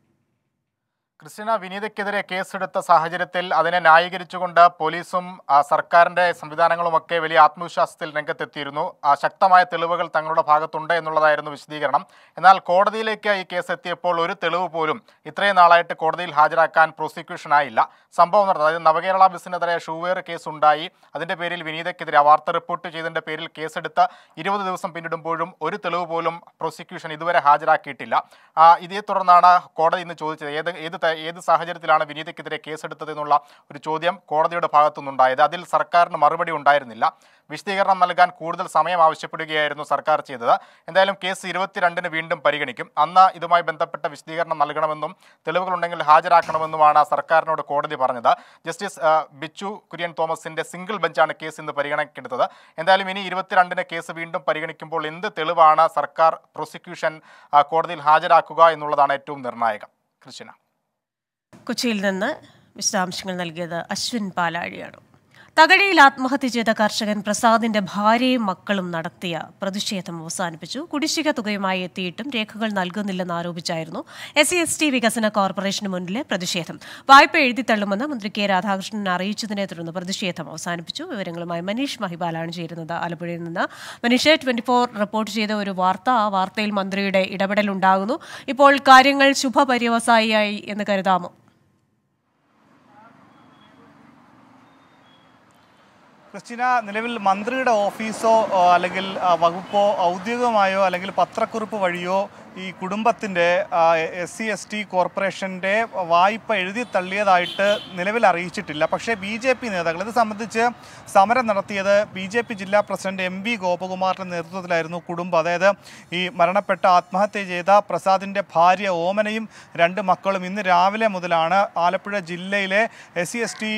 ക്രിസ്ത്യന വിനീതയ്ക്കെതിരെ കേസെടുത്ത സാഹചര്യത്തിൽ അതിനെ ന്യായീകരിച്ചുകൊണ്ട് പോലീസും ആ, സർക്കാരിന്റെ സംവിധാനങ്ങളുമൊക്കെ വലിയ ആത്മവിശ്വാസത്തിൽ രംഗത്തെത്തിയിരുന്നു ആ, ശക്തമായ തെളിവുകൾ തങ്ങളുടെ ഭാഗത്തുണ്ട് എന്നുള്ളതായിരുന്നു വിശദീകരണം എന്നാൽ കോടതിയിലേക്ക് ഈ കേസ് എത്തിയപ്പോൾ ഒരു തെളിവ് പോലും ഇത്രയും നാളായിട്ട് കോടതിയിൽ ഹാജരാക്കാൻ പ്രോസിക്യൂഷനായില്ല സംഭവം നടന്നത് അതായത് നവകേരള ബസിനെതിരെ ഷൂവേർ കേസ് ഉണ്ടായി അതിന്റെ പേരിൽ വിനീതയ്ക്കെതിരെ ആ വാർത്ത റിപ്പോർട്ട് ചെയ്തതിന്റെ പേരിൽ കേസെടുത്ത് ഇരുപത് ദിവസം പിന്നിടുമ്പോഴും ഒരു തെളിവ് പോലും പ്രോസിക്യൂഷൻ ഇതുവരെ ഹാജരാക്കിയിട്ടില്ല ആ, ഇതേ തുടർന്നാണ് കോടതി ഇന്ന് ചോദിച്ചത് ഏത് ഏത് ത- ഏത് സാഹചര്യത്തിലാണ് വിനീതയ്ക്കെതിരെ കേസെടുത്തത് എന്നുള്ള ഒരു ചോദ്യം കോടതിയുടെ ഭാഗത്തുനിന്നുണ്ടായത് അതിൽ സർക്കാരിന് മറുപടി ഉണ്ടായിരുന്നില്ല വിശദീകരണം നൽകാൻ കൂടുതൽ സമയം ആവശ്യപ്പെടുകയായിരുന്നു സർക്കാർ ചെയ്തത് എന്തായാലും കേസ് ഇരുപത്തിരണ്ടിന് വീണ്ടും പരിഗണിക്കും അന്ന് ഇതുമായി ബന്ധപ്പെട്ട വിശദീകരണം നൽകണമെന്നും തെളിവുകളുണ്ടെങ്കിൽ ഹാജരാക്കണമെന്നുമാണ് സർക്കാരിനോട് കോടതി പറഞ്ഞത് ജസ്റ്റിസ് ആ, ബിച്ചു കുര്യൻ തോമസിന്റെ സിംഗിൾ ബെഞ്ചാണ് കേസ് ഇന്ന് പരിഗണനയ്ക്കെടുത്തത് എന്തായാലും ഇനി ഇരുപത്തിരണ്ടിന് കേസ് വീണ്ടും പരിഗണിക്കുമ്പോൾ എന്ത് തെളിവാണ് സർക്കാർ പ്രോസിക്യൂഷൻ ആ, കോടതിയിൽ ഹാജരാക്കുക എന്നുള്ളതാണ് ഏറ്റവും നിർണായകം കൃഷ്ണ
കൊച്ചിയിൽ നിന്ന് വിശദാംശങ്ങൾ നൽകിയത് അശ്വിൻ പാലാഴിയാണ് തകഴിയിൽ ആത്മഹത്യ ചെയ്ത കർഷകൻ പ്രസാദിന്റെ ഭാര്യയും മക്കളും നടത്തിയ പ്രതിഷേധം അവസാനിപ്പിച്ചു കുടിശ്ശിക തുകയുമായി എത്തിയിട്ടും രേഖകൾ നൽകുന്നില്ലെന്ന് ആരോപിച്ചായിരുന്നു എസ് സി എസ് ടി വികസന കോർപ്പറേഷന് മുന്നിലെ പ്രതിഷേധം വായ്പ എഴുതിത്തള്ളുമെന്ന് മന്ത്രി കെ രാധാകൃഷ്ണൻ അറിയിച്ചതിനെ തുടർന്ന് പ്രതിഷേധം അവസാനിപ്പിച്ചു വിവരങ്ങളുമായി മനീഷ് മഹിബാലാണ് ചേരുന്നത് ആലപ്പുഴയിൽ നിന്ന് മനീഷ് ട്വന്റി ഫോർ റിപ്പോർട്ട് ചെയ്ത ഒരു വാർത്ത ആ വാർത്തയിൽ മന്ത്രിയുടെ ഇടപെടൽ ഉണ്ടാകുന്നു ഇപ്പോൾ കാര്യങ്ങൾ ശുഭപര്യവസായിയായി എന്ന് കരുതാമോ
ക്രിസ്റ്റിന നിലവിൽ മന്ത്രിയുടെ ഓഫീസോ ആ, അല്ലെങ്കിൽ ആ, വകുപ്പോ ഔദ്യോഗികമായോ അല്ലെങ്കിൽ പത്രക്കുറിപ്പ് വഴിയോ ഈ കുടുംബത്തിൻ്റെ എസ് സി എസ് ടി കോർപ്പറേഷൻ്റെ വായ്പ എഴുതി തള്ളിയതായിട്ട് നിലവിൽ അറിയിച്ചിട്ടില്ല പക്ഷേ ബി ജെ പി നേതാക്കൾ ഇത് സംബന്ധിച്ച് സമരം നടത്തിയത് ബി ജെ പി ജില്ലാ പ്രസിഡന്റ് എം വി ഗോപകുമാറിൻ്റെ നേതൃത്വത്തിലായിരുന്നു കുടുംബം അതായത് ഈ മരണപ്പെട്ട ആത്മഹത്യ ചെയ്ത പ്രസാദിൻ്റെ ഭാര്യ ഓമനയും രണ്ട് മക്കളും ഇന്ന് രാവിലെ മുതലാണ് ആലപ്പുഴ ജില്ലയിലെ എസ് സി എസ് ടി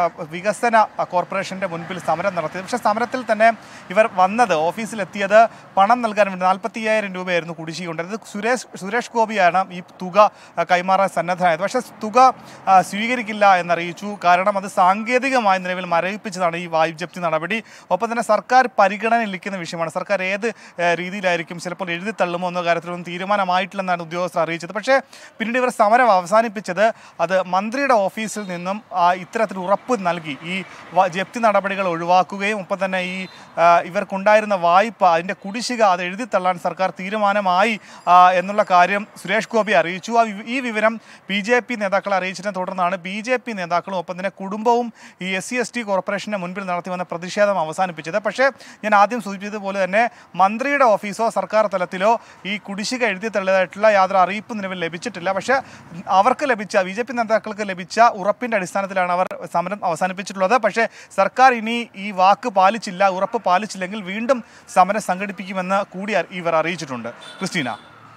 വികസന കോർപ്പറേഷൻ്റെ മുൻപിൽ സമരം നടത്തിയത് പക്ഷേ സമരത്തിൽ തന്നെ ഇവർ വന്നത് ഓഫീസിലെത്തിയത് പണം നൽകാൻ വേണ്ടി നാൽപ്പത്തി അയ്യായിരം രൂപയായിരുന്നു കുടിശ്ശികയുണ്ട് ഇത് സുരേഷ് സുരേഷ് ഗോപിയാണ് ഈ തുക ആ, കൈമാറാൻ സന്നദ്ധനായത് പക്ഷേ തുക ആ, സ്വീകരിക്കില്ല എന്നറിയിച്ചു കാരണം അത് സാങ്കേതികമായി നിലവിൽ മരവിപ്പിച്ചതാണ് ഈ വായു ജപ്തി നടപടി ഒപ്പം തന്നെ സർക്കാർ പരിഗണനയിലിരിക്കുന്ന വിഷയമാണ് സർക്കാർ ഏത് ആ, രീതിയിലായിരിക്കും ചിലപ്പോൾ എഴുതി തള്ളുമോ എന്ന കാര്യത്തിലൊന്നും തീരുമാനമായിട്ടില്ലെന്നാണ് ഉദ്യോഗസ്ഥർ അറിയിച്ചത് പക്ഷേ പിന്നീട് ഇവർ സമരം അവസാനിപ്പിച്ചത് അത് മന്ത്രിയുടെ ഓഫീസിൽ നിന്നും ആ, ഇത്തരത്തിൽ ഉറപ്പ് നൽകി ഈ വ- ജപ്തി നടപടികൾ ഒഴിവാക്കുകയും ഒപ്പം തന്നെ ഈ ആ, ഇവർക്കുണ്ടായിരുന്ന വായ്പ അതിൻ്റെ കുടിശ്ശിക അത് എഴുതി തള്ളാൻ സർക്കാർ തീരുമാനമായി ആ, എന്നുള്ള കാര്യം സുരേഷ് ഗോപി അറിയിച്ചു ആ വി- ഈ വിവരം ബി ജെ പി നേതാക്കളെ അറിയിച്ചതിനെ തുടർന്നാണ് ബി ജെ പി നേതാക്കളും ഒപ്പം തന്നെ കുടുംബവും ഈ എസ് സി എസ് ടി കോർപ്പറേഷൻ്റെ മുൻപിൽ നടത്തി വന്ന പ്രതിഷേധം അവസാനിപ്പിച്ചത് പക്ഷേ ഞാൻ ആദ്യം സൂചിപ്പിച്ചതുപോലെ തന്നെ മന്ത്രിയുടെ ഓഫീസോ സർക്കാർ തലത്തിലോ ഈ കുടിശ്ശിക എഴുതി തള്ളിയതായിട്ടുള്ള യാതൊരു അറിയിപ്പ് നിലവിൽ ലഭിച്ചിട്ടില്ല പക്ഷേ അവർക്ക് ലഭിച്ച ബി ജെ പി നേതാക്കൾക്ക് ലഭിച്ച ഉറപ്പിൻ്റെ അടിസ്ഥാനത്തിലാണ് അവർ സമരം അവസാനിപ്പിച്ചിട്ടുള്ളത് പക്ഷേ സർക്കാർ ഇനി ഈ വാക്ക് പാലിച്ചില്ല ഉറപ്പ് പാലിച്ചില്ലെങ്കിൽ വീണ്ടും സമരം സംഘടിപ്പിക്കുമെന്ന് കൂടി അ- ഇവർ അറിയിച്ചിട്ടുണ്ട് ക്രിസ്റ്റീന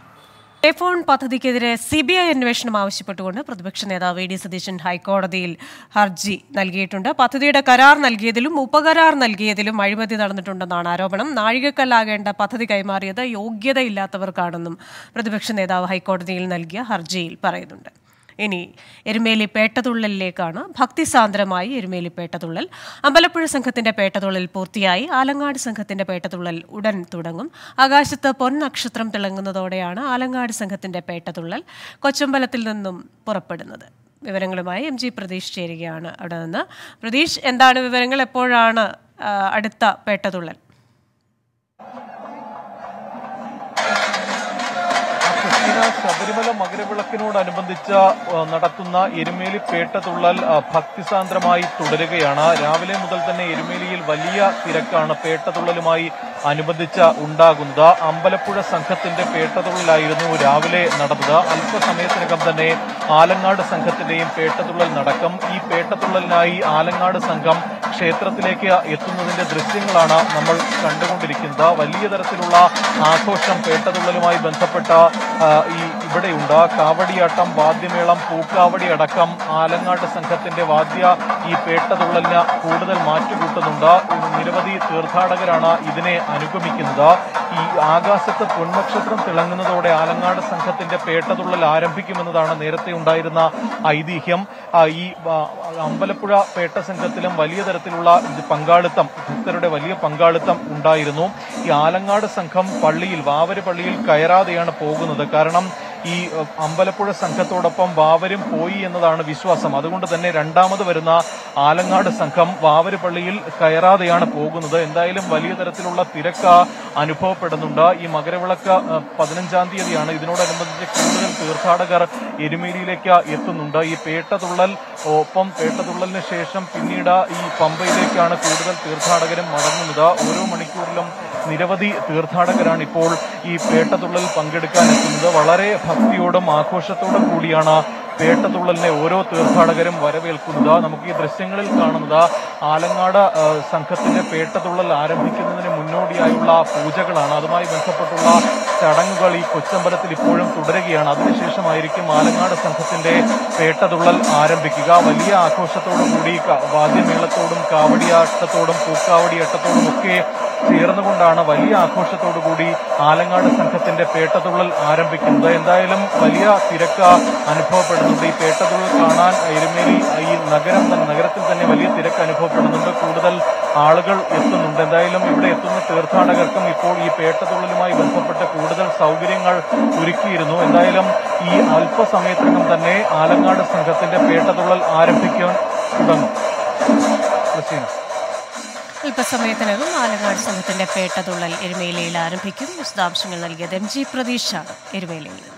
ടെലിഫോൺ പദ്ധതിക്കെതിരെ സി ബി ഐ അന്വേഷണം ആവശ്യപ്പെട്ടുകൊണ്ട് പ്രതിപക്ഷ നേതാവ് വി ഡി സതീശൻ ഹൈക്കോടതിയിൽ ഹർജി നൽകിയിട്ടുണ്ട് പദ്ധതിയുടെ കരാർ നൽകിയതിലും ഉപകരാർ നൽകിയതിലും അഴിമതി നടന്നിട്ടുണ്ടെന്നാണ് ആരോപണം നാഴികക്കല്ലാകേണ്ട പദ്ധതി കൈമാറിയത് യോഗ്യതയില്ലാത്തവർക്കാണെന്നും പ്രതിപക്ഷ നേതാവ് ഹൈക്കോടതിയിൽ നൽകിയ ഹർജിയിൽ പറയുന്നുണ്ട് ഇനി എരുമേലി പേട്ടതുള്ളലിലേക്കാണ് ഭക്തിസാന്ദ്രമായി എരുമേലി പേട്ടതുള്ളൽ അമ്പലപ്പുഴ സംഘത്തിന്റെ പേട്ടതുള്ളൽ പൂർത്തിയായി ആലങ്ങാട് സംഘത്തിന്റെ പേട്ടതുള്ളൽ ഉടൻ തുടങ്ങും ആകാശത്ത് പൊന്നക്ഷത്രം തിളങ്ങുന്നതോടെയാണ് ആലങ്ങാട് സംഘത്തിന്റെ പേട്ടതുള്ളൽ കൊച്ചമ്പലത്തിൽ നിന്നും പുറപ്പെടുന്നത് വിവരങ്ങളുമായി എം ജി പ്രതീഷ് ചേരുകയാണ് അവിടെ നിന്ന് പ്രതീഷ് എന്താണ് വിവരങ്ങൾ എപ്പോഴാണ് ആ, അടുത്ത പേട്ടതുള്ളൽ
ശബരിമല മകരവിളക്കിനോടനുബന്ധിച്ച് ആ, നടത്തുന്ന എരുമേലി പേട്ടതുള്ളൽ ആ, ഭക്തിസാന്ദ്രമായി തുടരുകയാണ് രാവിലെ മുതൽ തന്നെ എരുമേലിയിൽ വലിയ തിരക്കാണ് പേട്ടതുള്ളലുമായി അനുബന്ധിച്ച് ഉണ്ടാകുന്നത് അമ്പലപ്പുഴ സംഘത്തിന്റെ പേട്ടതുള്ളലായിരുന്നു രാവിലെ നടന്നത് അല്പസമയത്തിനകം തന്നെ ആലങ്ങാട് സംഘത്തിന്റെയും പേട്ടതുള്ളൽ നടക്കും ഈ പേട്ടതുള്ളലിനായി ആലങ്ങാട് സംഘം ക്ഷേത്രത്തിലേക്ക് എത്തുന്നതിന്റെ ദൃശ്യങ്ങളാണ് നമ്മൾ കണ്ടുകൊണ്ടിരിക്കുന്നത് വലിയ തരത്തിലുള്ള ആഘോഷം പേട്ടതുള്ളലുമായി ബന്ധപ്പെട്ട ആ, ഈ ഇവിടെയുണ്ട് കാവടിയാട്ടം വാദ്യമേളം പൂക്കാവടി അടക്കം ആലങ്ങാട് സംഘത്തിന്റെ വാദ്യ ഈ പേട്ടതുള്ളലിന് കൂടുതൽ മാറ്റുകൂട്ടുന്നുണ്ട് നിരവധി തീർത്ഥാടകരാണ് ഇതിനെ അനുഗമിക്കുന്നത് ഈ ആകാശത്ത് പൊൻനക്ഷത്രം തിളങ്ങുന്നതോടെ ആലങ്ങാട് സംഘത്തിന്റെ പേട്ടതുള്ളൽ ആരംഭിക്കുമെന്നതാണ് നേരത്തെ ഉണ്ടായിരുന്ന ഐതിഹ്യം ആ, ഈ ആ, അമ്പലപ്പുഴ പേട്ട സംഘത്തിലും വലിയ തരത്തിലുള്ള ഇത് പങ്കാളിത്തം ഭക്തരുടെ വലിയ പങ്കാളിത്തം ഉണ്ടായിരുന്നു ഈ ആലങ്ങാട് സംഘം പള്ളിയിൽ വാവര് പള്ളിയിൽ കയറാതെയാണ് പോകുന്നത് കാരണം ഈ അഹ്, അമ്പലപ്പുഴ സംഘത്തോടൊപ്പം വാവരും പോയി എന്നതാണ് വിശ്വാസം അതുകൊണ്ട് തന്നെ രണ്ടാമത് വരുന്ന ആലങ്ങാട് സംഘം വാവര് പള്ളിയിൽ കയറാതെയാണ് പോകുന്നത് എന്തായാലും വലിയ തരത്തിലുള്ള തിരക്ക് അനുഭവപ്പെടുന്നുണ്ട് ഈ മകരവിളക്ക് അഹ്, പതിനഞ്ചാം തീയതിയാണ് ഇതിനോടനുബന്ധിച്ച് കൂടുതൽ തീർത്ഥാടകർ എരുമേലിയിലേക്ക് എത്തുന്നുണ്ട് ഈ പേട്ടതുള്ളൽ ഒപ്പം പേട്ടതുള്ളലിന് ശേഷം പിന്നീട് ഈ പമ്പയിലേക്കാണ് കൂടുതൽ തീർത്ഥാടകരും മടങ്ങുന്നത് ഓരോ മണിക്കൂറിലും നിരവധി തീർത്ഥാടകരാണ് ഇപ്പോൾ ഈ പേട്ടതുള്ളൽ പങ്കെടുക്കാൻ എത്തുന്നത് വളരെ ഭക്തിയോടും ആഘോഷത്തോടും കൂടിയാണ് പേട്ടതുള്ളലിനെ ഓരോ തീർത്ഥാടകരും വരവേൽക്കുന്നത് നമുക്ക് ഈ ദൃശ്യങ്ങളിൽ കാണുന്നത് ആലങ്ങാട് ആ, സംഘത്തിന്റെ പേട്ടതുള്ളൽ ആരംഭിക്കുന്നതിന് മുന്നോടിയായുള്ള പൂജകളാണ് അതുമായി ബന്ധപ്പെട്ടുള്ള ചടങ്ങുകൾ ഈ കൊച്ചമ്പലത്തിൽ ഇപ്പോഴും തുടരുകയാണ് അതിനുശേഷമായിരിക്കും ആലങ്ങാട് സംഘത്തിന്റെ പേട്ടതുള്ളൽ ആരംഭിക്കുക വലിയ ആഘോഷത്തോടു കൂടി ക- വാദ്യമേളത്തോടും കാവടിയാട്ടത്തോടും പൂക്കാവടിയാട്ടത്തോടും ഒക്കെ ചേർന്നുകൊണ്ടാണ് വലിയ ആഘോഷത്തോടു കൂടി ആലങ്ങാട് സംഘത്തിന്റെ പേട്ടതുള്ളൽ ആരംഭിക്കുന്നത് എന്തായാലും വലിയ തിരക്ക് അനുഭവപ്പെടുന്നുണ്ട് ഈ പേട്ടതുള്ളൽ കാണാൻ എരുമേലി ഈ നഗരം തന്നെ നഗരത്തിൽ തന്നെ വലിയ തിരക്ക് അനുഭവപ്പെടുന്നുണ്ട് കൂടുതൽ ആളുകൾ എത്തുന്നുണ്ട് എന്തായാലും ഇവിടെ എത്തുന്ന തീർത്ഥാടകർക്കും ഇപ്പോൾ ഈ പേട്ടതുള്ളലുമായി ബന്ധപ്പെട്ട് കൂടുതൽ സൗകര്യങ്ങൾ ഒരുക്കിയിരുന്നു എന്തായാലും ഈ അല്പസമയത്തിനകം തന്നെ ആലങ്ങാട് സംഘത്തിന്റെ പേട്ടതുള്ളൽ ആരംഭിക്കാൻ തുടങ്ങും ക്രിസ്റ്റീന
അല്പസമയത്തിനകം ആലങ്ങാട് സംഘത്തിന്റെ പേട്ടതുള്ളൽ എരുമേലിയിൽ ആരംഭിക്കും വിശദാംശങ്ങൾ നൽകിയത് എം ജി പ്രതീഷാണ് എരുമേലിയിൽ നിന്ന്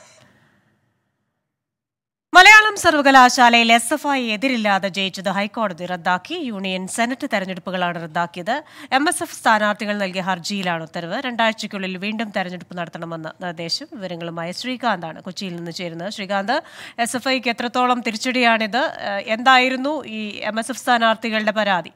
മലയാളം സർവകലാശാലയിൽ എസ് എഫ് ഐ എതിരില്ലാതെ ജയിച്ചത് ഹൈക്കോടതി റദ്ദാക്കി യൂണിയൻ സെനറ്റ് തെരഞ്ഞെടുപ്പുകളാണ് റദ്ദാക്കിയത് എം എസ് എഫ് സ്ഥാനാർത്ഥികൾ നൽകിയ ഹർജിയിലാണ് ഉത്തരവ് രണ്ടാഴ്ചയ്ക്കുള്ളിൽ വീണ്ടും തെരഞ്ഞെടുപ്പ് നടത്തണമെന്ന നിർദ്ദേശം വിവരങ്ങളുമായി ശ്രീകാന്താണ് കൊച്ചിയിൽ നിന്ന് ചേരുന്നത് ശ്രീകാന്ത് എസ് എഫ് ഐക്ക് എത്രത്തോളം തിരിച്ചടിയാണിത് ഏഹ് എന്തായിരുന്നു ഈ എം എസ് എഫ് സ്ഥാനാർത്ഥികളുടെ പരാതി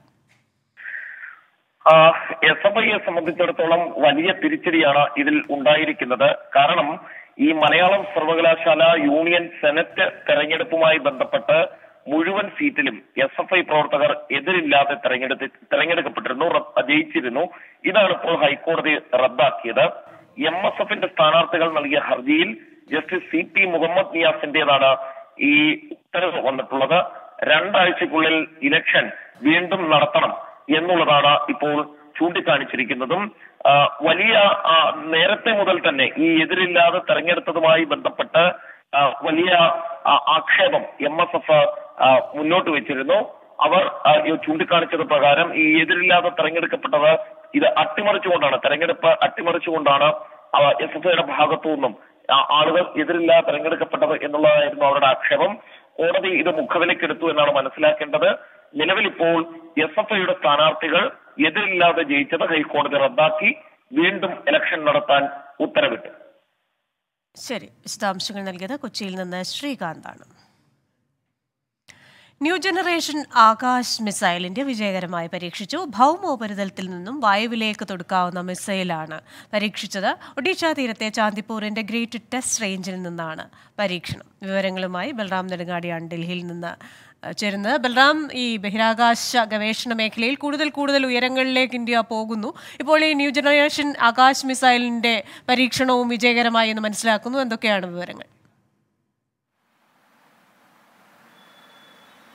എസ് എഫ് ഐയെ സംബന്ധിച്ചിടത്തോളം വലിയ തിരിച്ചടിയാണ് ഇതിൽ ഉണ്ടായിരിക്കുന്നത് കാരണം ഈ മലയാളം സർവകലാശാല യൂണിയൻ സെനറ്റ് തെരഞ്ഞെടുപ്പുമായി ബന്ധപ്പെട്ട് മുഴുവൻ സീറ്റിലും എസ് എഫ് ഐ പ്രവർത്തകർ എതിരില്ലാതെ തെരഞ്ഞെടുത്ത് തെരഞ്ഞെടുക്കപ്പെട്ടിരുന്നു റദ്ദ് ജയിച്ചിരുന്നു ഇതാണ് ഇപ്പോൾ ഹൈക്കോടതി റദ്ദാക്കിയത് എം എസ് എഫിന്റെ സ്ഥാനാർത്ഥികൾ നൽകിയ ഹർജിയിൽ ജസ്റ്റിസ് സി പി മുഹമ്മദ് നിയാസിന്റേതാണ് ഈ ഉത്തരവ് വന്നിട്ടുള്ളത് രണ്ടാഴ്ചക്കുള്ളിൽ ഇലക്ഷൻ വീണ്ടും നടത്തണം എന്നുള്ളതാണ് ഇപ്പോൾ ചൂണ്ടിക്കാണിച്ചിരിക്കുന്നതും ആ, വലിയ ആ, നേരത്തെ മുതൽ തന്നെ ഈ എതിരില്ലാതെ തെരഞ്ഞെടുത്തതുമായി ബന്ധപ്പെട്ട് ആ, വലിയ ആ, ആക്ഷേപം എം എസ് എഫ് മുന്നോട്ട് വെച്ചിരുന്നു അവർ ആ, ഈ ചൂണ്ടിക്കാണിച്ചത് പ്രകാരം ഈ എതിരില്ലാതെ തെരഞ്ഞെടുക്കപ്പെട്ടത് ഇത് അട്ടിമറിച്ചുകൊണ്ടാണ് തെരഞ്ഞെടുപ്പ് അട്ടിമറിച്ചുകൊണ്ടാണ് എസ് എഫ് ഐയുടെ ഭാഗത്തു നിന്നും ആ, ആളുകൾ എതിരില്ലാതെ തെരഞ്ഞെടുക്കപ്പെട്ടത് എന്നുള്ളതായിരുന്നു അവരുടെ ആക്ഷേപം കോടതി ഇത് മുഖവിലക്കെടുത്തു എന്നാണ് മനസ്സിലാക്കേണ്ടത് നിലവിൽ ഇപ്പോൾ എസ് എഫ് ഐയുടെ സ്ഥാനാർത്ഥികൾ എതിരില്ലാതെ ജയിച്ചത് ഹൈക്കോടതി റദ്ദാക്കി വീണ്ടും ഇലക്ഷൻ നടത്താൻ ഉത്തരവിട്ടു
ശരി വിശദാംശങ്ങൾ നൽകിയത് കൊച്ചിയിൽ നിന്ന് ശ്രീകാന്താണ് ന്യൂ ജനറേഷൻ ആകാശ് മിസൈലിന്റെ വിജയകരമായി പരീക്ഷിച്ചു ഭൗമോപരിതലത്തിൽ നിന്നും വായുവിലേക്ക് തൊടുക്കാവുന്ന മിസൈലാണ് പരീക്ഷിച്ചത് ഒഡീഷ തീരത്തെ ചാന്ദിപ്പൂർ ഇന്റഗ്രേറ്റഡ് ടെസ്റ്റ് റേഞ്ചിൽ നിന്നാണ് പരീക്ഷണം വിവരങ്ങളുമായി ബൽറാം നെടുങ്ങാടിയാണ് ഡൽഹിയിൽ നിന്ന് അഹ്, ചേരുന്നത് ബൽറാം ഈ ബഹിരാകാശ ഗവേഷണ മേഖലയിൽ കൂടുതൽ കൂടുതൽ ഉയരങ്ങളിലേക്ക് ഇന്ത്യ പോകുന്നു ഇപ്പോൾ ഈ ന്യൂ ജനറേഷൻ ആകാശ് മിസൈലിന്റെ പരീക്ഷണവും വിജയകരമായി എന്ന് മനസ്സിലാക്കുന്നു എന്തൊക്കെയാണ് വിവരങ്ങൾ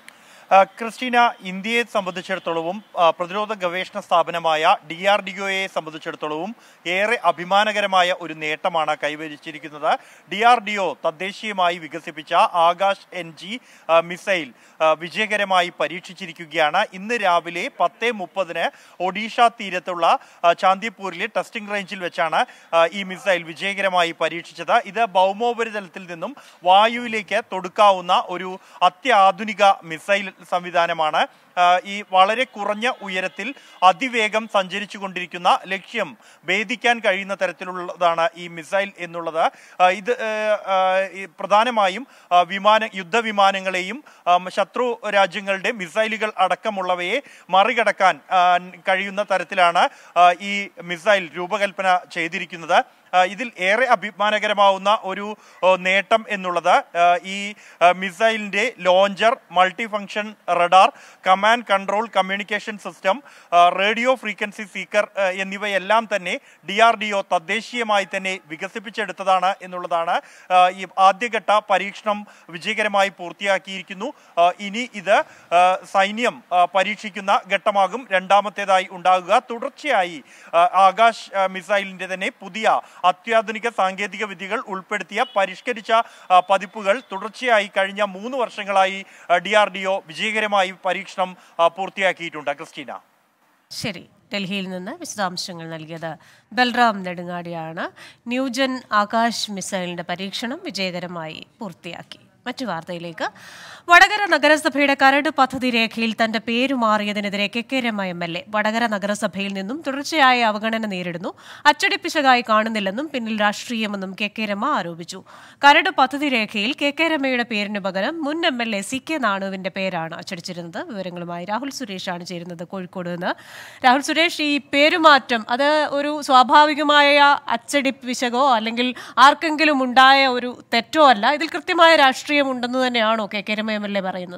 ആ, ക്രിസ്റ്റീന ഇന്ത്യയെ സംബന്ധിച്ചിടത്തോളവും ആ, പ്രതിരോധ ഗവേഷണ സ്ഥാപനമായ ഡി ആർ ഡി ഒയെ സംബന്ധിച്ചിടത്തോളവും ഏറെ അഭിമാനകരമായ ഒരു നേട്ടമാണ് കൈവരിച്ചിരിക്കുന്നത് ഡി ആർ ഡി ഒ തദ്ദേശീയമായി വികസിപ്പിച്ച ആകാശ് എൻ ജി മിസൈൽ ആ, വിജയകരമായി പരീക്ഷിച്ചിരിക്കുകയാണ് ഇന്ന് രാവിലെ പത്ത് മുപ്പതിന് ഒഡീഷ തീരത്തുള്ള ആ, ചാന്ദിപ്പൂരിലെ ടെസ്റ്റിംഗ് റേഞ്ചിൽ വെച്ചാണ് ആ, ഈ മിസൈൽ വിജയകരമായി പരീക്ഷിച്ചത് ഇത് ഭൗമോപരിതലത്തിൽ നിന്നും വായുവിലേക്ക് തൊടുക്കാവുന്ന ഒരു അത്യാധുനിക മിസൈൽ സംവിധാനമാണ് ആ, ഈ വളരെ കുറഞ്ഞ ഉയരത്തിൽ അതിവേഗം സഞ്ചരിച്ചു കൊണ്ടിരിക്കുന്ന ലക്ഷ്യം ഭേദിക്കാൻ കഴിയുന്ന തരത്തിലുള്ളതാണ് ഈ മിസൈൽ എന്നുള്ളത് ആ, ഇത് ഏ, ആ, ഈ പ്രധാനമായും ആ, വിമാന യുദ്ധവിമാനങ്ങളെയും ആ, ശത്രു രാജ്യങ്ങളുടെ മിസൈലുകൾ അടക്കമുള്ളവയെ മറികടക്കാൻ ആ, കഴിയുന്ന തരത്തിലാണ് ആ, ഈ മിസൈൽ രൂപകൽപ്പന ചെയ്തിരിക്കുന്നത് ആ, ഇതിൽ ഏറെ അഭിമാനകരമാവുന്ന ഒരു ഓ, നേട്ടം എന്നുള്ളത് ആ, ഈ ആ, മിസൈലിന്റെ launcher multi function radar command control communication system ആ, റേഡിയോ ഫ്രീക്വൻസി സീക്കർ ആ, എന്നിവയെല്ലാം തന്നെ ഡി ആർ ഡി ഒ തദ്ദേശീയമായി തന്നെ വികസിപ്പിച്ചെടുത്തതാണ് എന്നുള്ളതാണ് ആ, ഈ ആദ്യഘട്ട പരീക്ഷണം വിജയകരമായി പൂർത്തിയാക്കിയിരിക്കുന്നു ആ, ഇനി ഇത് ആ, സൈന്യം ആ, പരീക്ഷിക്കുന്ന ഘട്ടമാകും രണ്ടാമത്തേതായി ഉണ്ടാകുക തുടർച്ചയായി ആ, ആകാശ് ആ, മിസൈലിന്റെ തന്നെ പുതിയ അത്യാധുനിക സാങ്കേതിക വിദ്യകൾ ഉൾപ്പെടുത്തിയ പരിഷ്കരിച്ച ആ, പതിപ്പുകൾ തുടർച്ചയായി കഴിഞ്ഞ മൂന്ന് വർഷങ്ങളായി ഡി ആർ ഡി ഒ വിജയകരമായി പരീക്ഷണം ആ, പൂർത്തിയാക്കിയിട്ടുണ്ട് ക്രിസ്റ്റീന
ശരി ഡൽഹിയിൽ നിന്ന് വിശദാംശങ്ങൾ നൽകിയത് ബൽറാം നെടുങ്ങാടിയാണ് ന്യൂജൻ ആകാശ് മിസൈലിന്റെ പരീക്ഷണം വിജയകരമായി പൂർത്തിയാക്കി മറ്റു വാർത്തയിലേക്ക് വടകര നഗരസഭയുടെ കരട് പദ്ധതി രേഖയിൽ തന്റെ പേര് മാറിയതിനെതിരെ K K Rema M L A Vadakara നഗരസഭയിൽ നിന്നും തുടർച്ചയായ അവഗണന നേരിടുന്നു അച്ചടിപ്പിശകായി കാണുന്നില്ലെന്നും പിന്നിൽ രാഷ്ട്രീയമെന്നും കെ കെ രമ ആരോപിച്ചു കരട് പദ്ധതി രേഖയിൽ കെ കെ രമയുടെ പേരിന് പകരം മുൻ M L A C K നാണുവിന്റെ പേരാണ് അച്ചടിച്ചിരുന്നത് വിവരങ്ങളുമായി രാഹുൽ സുരേഷാണ് ചേരുന്നത് കോഴിക്കോട് നിന്ന് രാഹുൽ സുരേഷ് ഈ പേരുമാറ്റം അത് ഒരു സ്വാഭാവികമായ അച്ചടി പിശകോ അല്ലെങ്കിൽ ആർക്കെങ്കിലും ഉണ്ടായ ഒരു തെറ്റോ അല്ല ഇതിൽ കൃത്യമായ രാഷ്ട്രീയം ഉണ്ടെന്ന് തന്നെയാണോ K K Rema M L A പറയുന്നത്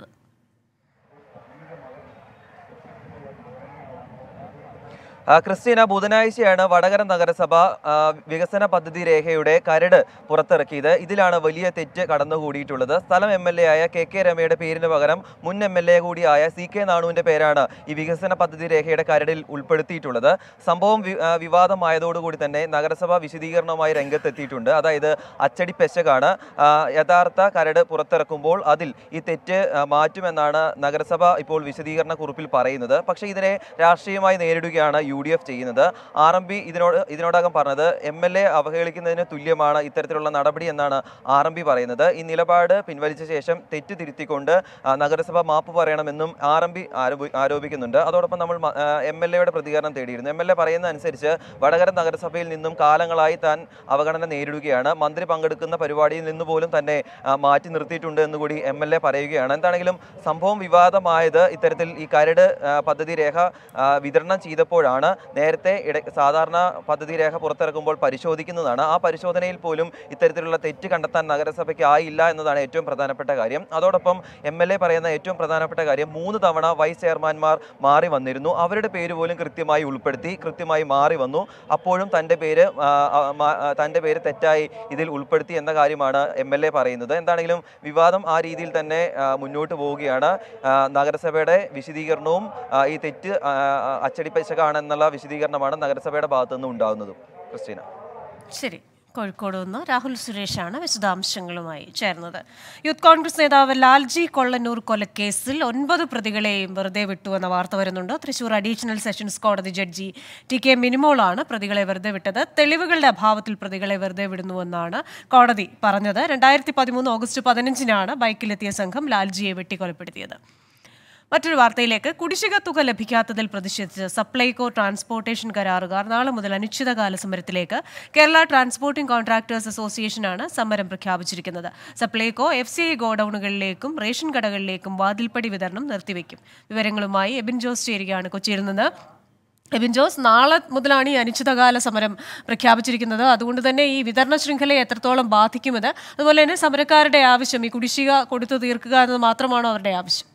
ആ, ക്രിസ്റ്റീന ബുധനാഴ്ചയാണ് വടകര നഗരസഭ ആ, വികസന പദ്ധതി രേഖയുടെ കരട് പുറത്തിറക്കിയത് ഇതിലാണ് വലിയ തെറ്റ് കടന്നുകൂടിയിട്ടുള്ളത് സ്ഥലം എം എൽ എ ആയ കെ കെ രമയുടെ പേരിന് പകരം മുൻ എം എൽ എ കൂടിയായ സി കെ നാണുവിന്റെ പേരാണ് ഈ വികസന പദ്ധതി രേഖയുടെ കരടിൽ ഉൾപ്പെടുത്തിയിട്ടുള്ളത് സംഭവം വി- ആ, വിവാദമായതോടുകൂടി തന്നെ നഗരസഭ വിശദീകരണവുമായി രംഗത്തെത്തിയിട്ടുണ്ട് അതായത് അച്ചടി പെശകാണ് ആ, യഥാർത്ഥ കരട് പുറത്തിറക്കുമ്പോൾ അതിൽ ഈ തെറ്റ് ആ, മാറ്റുമെന്നാണ് നഗരസഭ ഇപ്പോൾ വിശദീകരണ കുറിപ്പിൽ പറയുന്നത് പക്ഷേ ഇതിനെ രാഷ്ട്രീയമായി നേരിടുകയാണ് യു ഡി എഫ് ചെയ്യുന്നത് ആർ എം പി ഇതിനോട് ഇതിനോടകം പറഞ്ഞത് എം എൽ എ അവഹേളിക്കുന്നതിന് തുല്യമാണ് ഇത്തരത്തിലുള്ള നടപടി എന്നാണ് ആർ എം പി പറയുന്നത് ഈ നിലപാട് പിൻവലിച്ച ശേഷം തെറ്റ് തിരുത്തിക്കൊണ്ട് ആ, നഗരസഭ മാപ്പ് പറയണമെന്നും ആർ എം പി ആരോപിക്കുന്നുണ്ട് അതോടൊപ്പം നമ്മൾ എം എൽ എയുടെ പ്രതികരണം തേടിയിരുന്നു എം എൽ എ പറയുന്ന അനുസരിച്ച് വടകര നഗരസഭയിൽ നിന്നും കാലങ്ങളായി താൻ അവഗണന നേരിടുകയാണ് മന്ത്രി പങ്കെടുക്കുന്ന പരിപാടിയിൽ നിന്ന് പോലും തന്നെ ആ, മാറ്റി നിർത്തിയിട്ടുണ്ട് എന്ന് കൂടി എം എൽ എ പറയുകയാണ് എന്താണെങ്കിലും സംഭവം വിവാദമായത് ഇത്തരത്തിൽ ഈ കരട് ആ, പദ്ധതി രേഖ ആ, വിതരണം ചെയ്തപ്പോഴാണ് നേരത്തെ ഇട സാധാരണ പദ്ധതി രേഖ പുറത്തിറക്കുമ്പോൾ പരിശോധിക്കുന്നതാണ് ആ പരിശോധനയിൽ പോലും ഇത്തരത്തിലുള്ള തെറ്റ് കണ്ടെത്താൻ നഗരസഭയ്ക്ക് ആയില്ല എന്നതാണ് ഏറ്റവും പ്രധാനപ്പെട്ട കാര്യം അതോടൊപ്പം എം എൽ എ പറയുന്ന ഏറ്റവും പ്രധാനപ്പെട്ട കാര്യം മൂന്ന് തവണ വൈസ് ചെയർമാൻമാർ മാറി വന്നിരുന്നു അവരുടെ പേര് പോലും കൃത്യമായി ഉൾപ്പെടുത്തി കൃത്യമായി മാറി വന്നു അപ്പോഴും തൻ്റെ പേര് ആ, ആ, മാ- ആ, തൻ്റെ പേര് തെറ്റായി ഇതിൽ ഉൾപ്പെടുത്തി എന്ന കാര്യമാണ് എം എൽ എ പറയുന്നത് എന്താണെങ്കിലും വിവാദം ആ രീതിയിൽ തന്നെ ആ, മുന്നോട്ട് പോവുകയാണ് ആ, നഗരസഭയുടെ വിശദീകരണവും ആ, ഈ തെറ്റ് ആ, ആ, അച്ചടിപ്പശകാണെന്നുള്ള വിശദീകരണമാണ് നഗരസഭയുടെ ഭാഗത്തു നിന്ന് ഉണ്ടാകുന്നതും ക്രിസ്റ്റീന
ശരി കോഴിക്കോട് നിന്ന് രാഹുൽ സുരേഷാണ് വിശദാംശങ്ങളുമായി ചേർന്നത് യൂത്ത് കോൺഗ്രസ് നേതാവ് ലാൽജി കൊള്ളന്നൂർ കൊലക്കേസിൽ ഒൻപത് പ്രതികളെയും വെറുതെ വിട്ടുവെന്ന വാർത്ത വരുന്നുണ്ട് തൃശൂർ അഡീഷണൽ സെഷൻസ് കോടതി ജഡ്ജി ടി കെ മിനിമോളാണ് പ്രതികളെ വെറുതെ വിട്ടത് തെളിവുകളുടെ അഭാവത്തിൽ പ്രതികളെ വെറുതെ വിടുന്നുവെന്നാണ് കോടതി പറഞ്ഞത് രണ്ടായിരത്തി പതിമൂന്ന് ഓഗസ്റ്റ് പതിനഞ്ചിനാണ് ബൈക്കിലെത്തിയ സംഘം ലാൽജിയെ വെട്ടിക്കൊലപ്പെടുത്തിയത് മറ്റൊരു വാർത്തയിലേക്ക് കുടിശ്ശിക തുക ലഭിക്കാത്തതിൽ പ്രതിഷേധിച്ച് സപ്ലൈകോ ട്രാൻസ്പോർട്ടേഷൻ കരാറുകാർ നാളെ മുതൽ അനിശ്ചിതകാല സമരത്തിലേക്ക് കേരള ട്രാൻസ്പോർട്ടിംഗ് കോൺട്രാക്ടേഴ്സ് അസോസിയേഷനാണ് സമരം പ്രഖ്യാപിച്ചിരിക്കുന്നത് സപ്ലൈകോ എഫ് സി ഐ ഗോഡൌണുകളിലേക്കും റേഷൻ കടകളിലേക്കും വാതിൽപ്പടി വിതരണം നിർത്തിവെക്കും വിവരങ്ങളുമായി എബിൻ ജോസ് ചേരുകയാണ് കൊച്ചിയിൽ നിന്ന് എബിൻ ജോസ് നാളെ മുതലാണ് ഈ അനിശ്ചിതകാല സമരം പ്രഖ്യാപിച്ചിരിക്കുന്നത് അതുകൊണ്ട് തന്നെ ഈ വിതരണ ശൃംഖലയെ എത്രത്തോളം ബാധിക്കുമെന്ന് അതുപോലെ തന്നെ സമരക്കാരുടെ ആവശ്യം ഈ കുടിശ്ശിക കൊടുത്തു തീർക്കുക എന്നത് മാത്രമാണോ അവരുടെ ആവശ്യം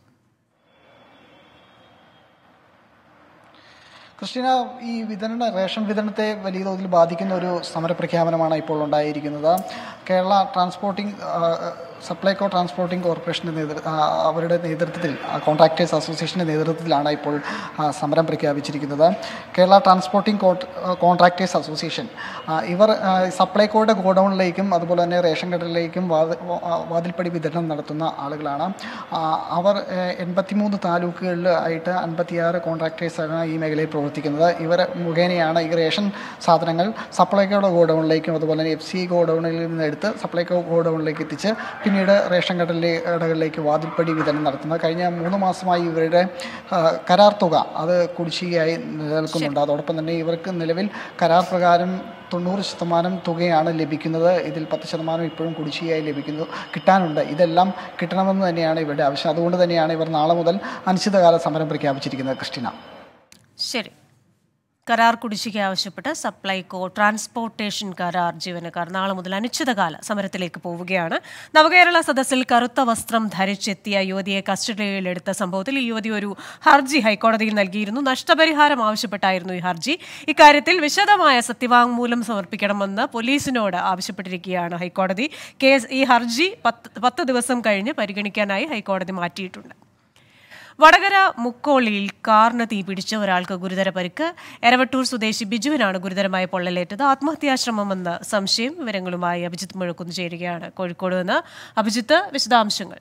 ക്രിസ്റ്റീന ഈ വിതരണ റേഷൻ വിതരണത്തെ വലിയ തോതിൽ ബാധിക്കുന്ന ഒരു സമരപ്രഖ്യാപനമാണ് ഇപ്പോൾ ഉണ്ടായിരിക്കുന്നത് കേരള ട്രാൻസ്പോർട്ടിംഗ് ആ, സപ്ലൈകോ ട്രാൻസ്പോർട്ടിംഗ് കോർപ്പറേഷൻ്റെ നേതൃ ആ, അവരുടെ നേതൃത്വത്തിൽ ആ, കോൺട്രാക്ടേഴ്സ് അസോസിയേഷൻ്റെ നേതൃത്വത്തിലാണ് ഇപ്പോൾ ആ, സമരം പ്രഖ്യാപിച്ചിരിക്കുന്നത് കേരള ട്രാൻസ്പോർട്ടിംഗ് കോട്ട്- ആ, കോൺട്രാക്ടേഴ്സ് അസോസിയേഷൻ ആ, ഇവർ ആ, സപ്ലൈകോയുടെ ഗോഡൗണിലേക്കും അതുപോലെ തന്നെ റേഷൻ കടകളിലേക്കും വാതി- ആ, വാതിൽപ്പടി വിതരണം നടത്തുന്ന ആളുകളാണ് ആ, അവർ എൺപത്തിമൂന്ന് താലൂക്കുകളിൽ ആയിട്ട് അൻപത്തിയാറ് കോൺട്രാക്ടേഴ്സാണ് ഈ മേഖലയിൽ പ്രവർത്തിക്കുന്നത് ഇവർ മുഖേനയാണ് ഈ റേഷൻ സാധനങ്ങൾ സപ്ലൈകോയുടെ ഗോഡൗണിലേക്കും അതുപോലെ തന്നെ എഫ് സി ഗോഡൗണിൽ നിന്ന് എടുത്ത് സപ്ലൈകോ ഗോഡൗണിലേക്ക് എത്തിച്ച് പിന്നീട് റേഷൻ കടലിലെ കടകളിലേക്ക് വാതിൽപ്പടി വിതരണം നടത്തുന്നത് കഴിഞ്ഞ മൂന്ന് മാസമായി ഇവരുടെ ആ, കരാർ തുക അത് കുടിശ്ശികയായി നിലനിൽക്കുന്നുണ്ട് അതോടൊപ്പം തന്നെ ഇവർക്ക് നിലവിൽ കരാർ പ്രകാരം തൊണ്ണൂറ് ശതമാനം തുകയാണ് ലഭിക്കുന്നത് ഇതിൽ പത്ത് ശതമാനം ഇപ്പോഴും കുടിശ്ശികയായി ലഭിക്കുന്നു കിട്ടാനുണ്ട് ഇതെല്ലാം കിട്ടണമെന്ന് തന്നെയാണ് ഇവരുടെ ആവശ്യം അതുകൊണ്ട് തന്നെയാണ് ഇവർ നാളെ മുതൽ അനിശ്ചിതകാല സമരം പ്രഖ്യാപിച്ചിരിക്കുന്നത് ക്രിസ്റ്റിന
ശരി കരാർ കുടിശ്ശിക ആവശ്യപ്പെട്ട് സപ്ലൈകോ ട്രാൻസ്പോർട്ടേഷൻ കരാർ ജീവനക്കാർ നാളെ മുതൽ അനിശ്ചിതകാല സമരത്തിലേക്ക് പോവുകയാണ് നവകേരള സദസ്സിൽ കറുത്ത വസ്ത്രം ധരിച്ചെത്തിയ യുവതിയെ കസ്റ്റഡിയിലെടുത്ത സംഭവത്തിൽ ഈ യുവതി ഒരു ഹർജി ഹൈക്കോടതിയിൽ നൽകിയിരുന്നു നഷ്ടപരിഹാരം ആവശ്യപ്പെട്ടായിരുന്നു ഈ ഹർജി ഇക്കാര്യത്തിൽ വിശദമായ സത്യവാങ്മൂലം സമർപ്പിക്കണമെന്ന് പോലീസിനോട് ആവശ്യപ്പെട്ടിരിക്കുകയാണ് ഹൈക്കോടതി കേസ് ഈ ഹർജി പത്ത് പത്ത് ദിവസം കഴിഞ്ഞ് പരിഗണിക്കാനായി ഹൈക്കോടതി മാറ്റിയിട്ടുണ്ട് വടകര മുക്കോളിയിൽ കാറിന് തീപിടിച്ച് ഒരാൾക്ക് ഗുരുതര പരിക്ക് എരവട്ടൂർ സ്വദേശി ബിജുവിനാണ് ഗുരുതരമായ പൊള്ളലേറ്റത് ആത്മഹത്യാശ്രമമെന്ന് സംശയം വിവരങ്ങളുമായി അഭിജിത്ത് മുഴക്കുന്ന് ചേരുകയാണ് കോഴിക്കോട് നിന്ന് അഭിജിത്ത് വിശദാംശങ്ങൾ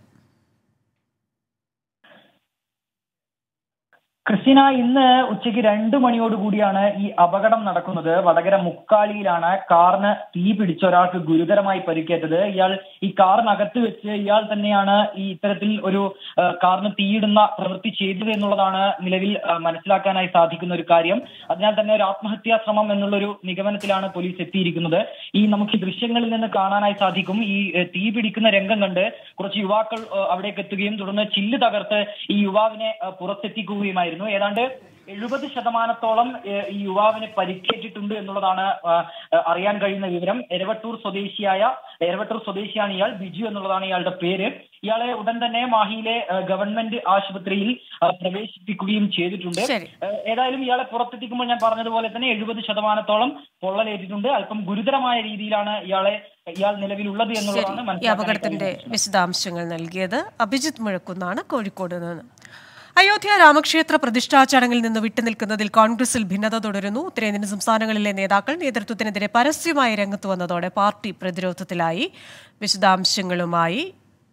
ക്രിസ്റ്റീന ഇന്ന് ഉച്ചയ്ക്ക് രണ്ടു മണിയോടുകൂടിയാണ് ഈ അപകടം നടക്കുന്നത് വടകര മുക്കാളിയിലാണ് കാറിന് തീ പിടിച്ച ഒരാൾക്ക് ഗുരുതരമായി പരിക്കേറ്റത് ഇയാൾ ഈ കാറിനകത്ത് വെച്ച് ഇയാൾ തന്നെയാണ് ഈ ഇത്തരത്തിൽ ഒരു ആ, കാറിന് തീയിടുന്ന പ്രവൃത്തി ചെയ്തത് എന്നുള്ളതാണ് നിലവിൽ ആ, മനസ്സിലാക്കാനായി സാധിക്കുന്ന ഒരു കാര്യം അതിനാൽ തന്നെ ഒരു ആത്മഹത്യാ ശ്രമം എന്നുള്ളൊരു നിഗമനത്തിലാണ് പോലീസ് എത്തിയിരിക്കുന്നത് ഈ നമുക്ക് ഈ ദൃശ്യങ്ങളിൽ നിന്ന് കാണാനായി സാധിക്കും ഈ ഏ, തീ പിടിക്കുന്ന രംഗം കണ്ട് കുറച്ച് യുവാക്കൾ ആ, അവിടേക്ക് എത്തുകയും തുടർന്ന് ചില്ല് തകർത്ത് ഈ യുവാവിനെ ആ, പുറത്തെത്തിക്കുകയുമായിരുന്നു ഏതാണ്ട് എഴുപത് ശതമാനത്തോളം ഏഹ്, ഈ യുവാവിന് പരിക്കേറ്റിട്ടുണ്ട് എന്നുള്ളതാണ് ആ, ആ, അറിയാൻ കഴിയുന്ന വിവരം എരവട്ടൂർ സ്വദേശിയായ എരവട്ടൂർ സ്വദേശിയാണ് ഇയാൾ ബിജു എന്നുള്ളതാണ് ഇയാളുടെ പേര് ഇയാളെ ഉടൻ തന്നെ മാഹിയിലെ ആ, ഗവൺമെന്റ് ആശുപത്രിയിൽ ആ, പ്രവേശിപ്പിക്കുകയും ചെയ്തിട്ടുണ്ട് ഏഹ്, ഏതായാലും ഇയാളെ പുറത്തെത്തിക്കുമ്പോൾ ഞാൻ പറഞ്ഞതുപോലെ തന്നെ എഴുപത് ശതമാനത്തോളം പൊള്ളലേറ്റിട്ടുണ്ട് അല്പം ഗുരുതരമായ രീതിയിലാണ് ഇയാളെ ഇയാൾ നിലവിലുള്ളത് എന്നുള്ളതാണ്
ഈ
മനസ്സിലാക്കാൻ
അപകടത്തിന്റെ വിശദാംശങ്ങൾ നൽകിയത് അഭിജിത്ത് മുഴക്കുന്നാണ് കോഴിക്കോട് നിന്ന് അയോധ്യ രാമക്ഷേത്ര പ്രതിഷ്ഠാ ചടങ്ങിൽ നിന്ന് വിട്ടുനിൽക്കുന്നതിൽ കോൺഗ്രസിൽ ഭിന്നത തുടരുന്നു ഉത്തരേന്ത്യൻ സംസ്ഥാനങ്ങളിലെ നേതാക്കൾ നേതൃത്വത്തിനെതിരെ പരസ്യമായി രംഗത്ത് വന്നതോടെ പാർട്ടി പ്രതിരോധത്തിലായി വിശദാംശങ്ങളുമായി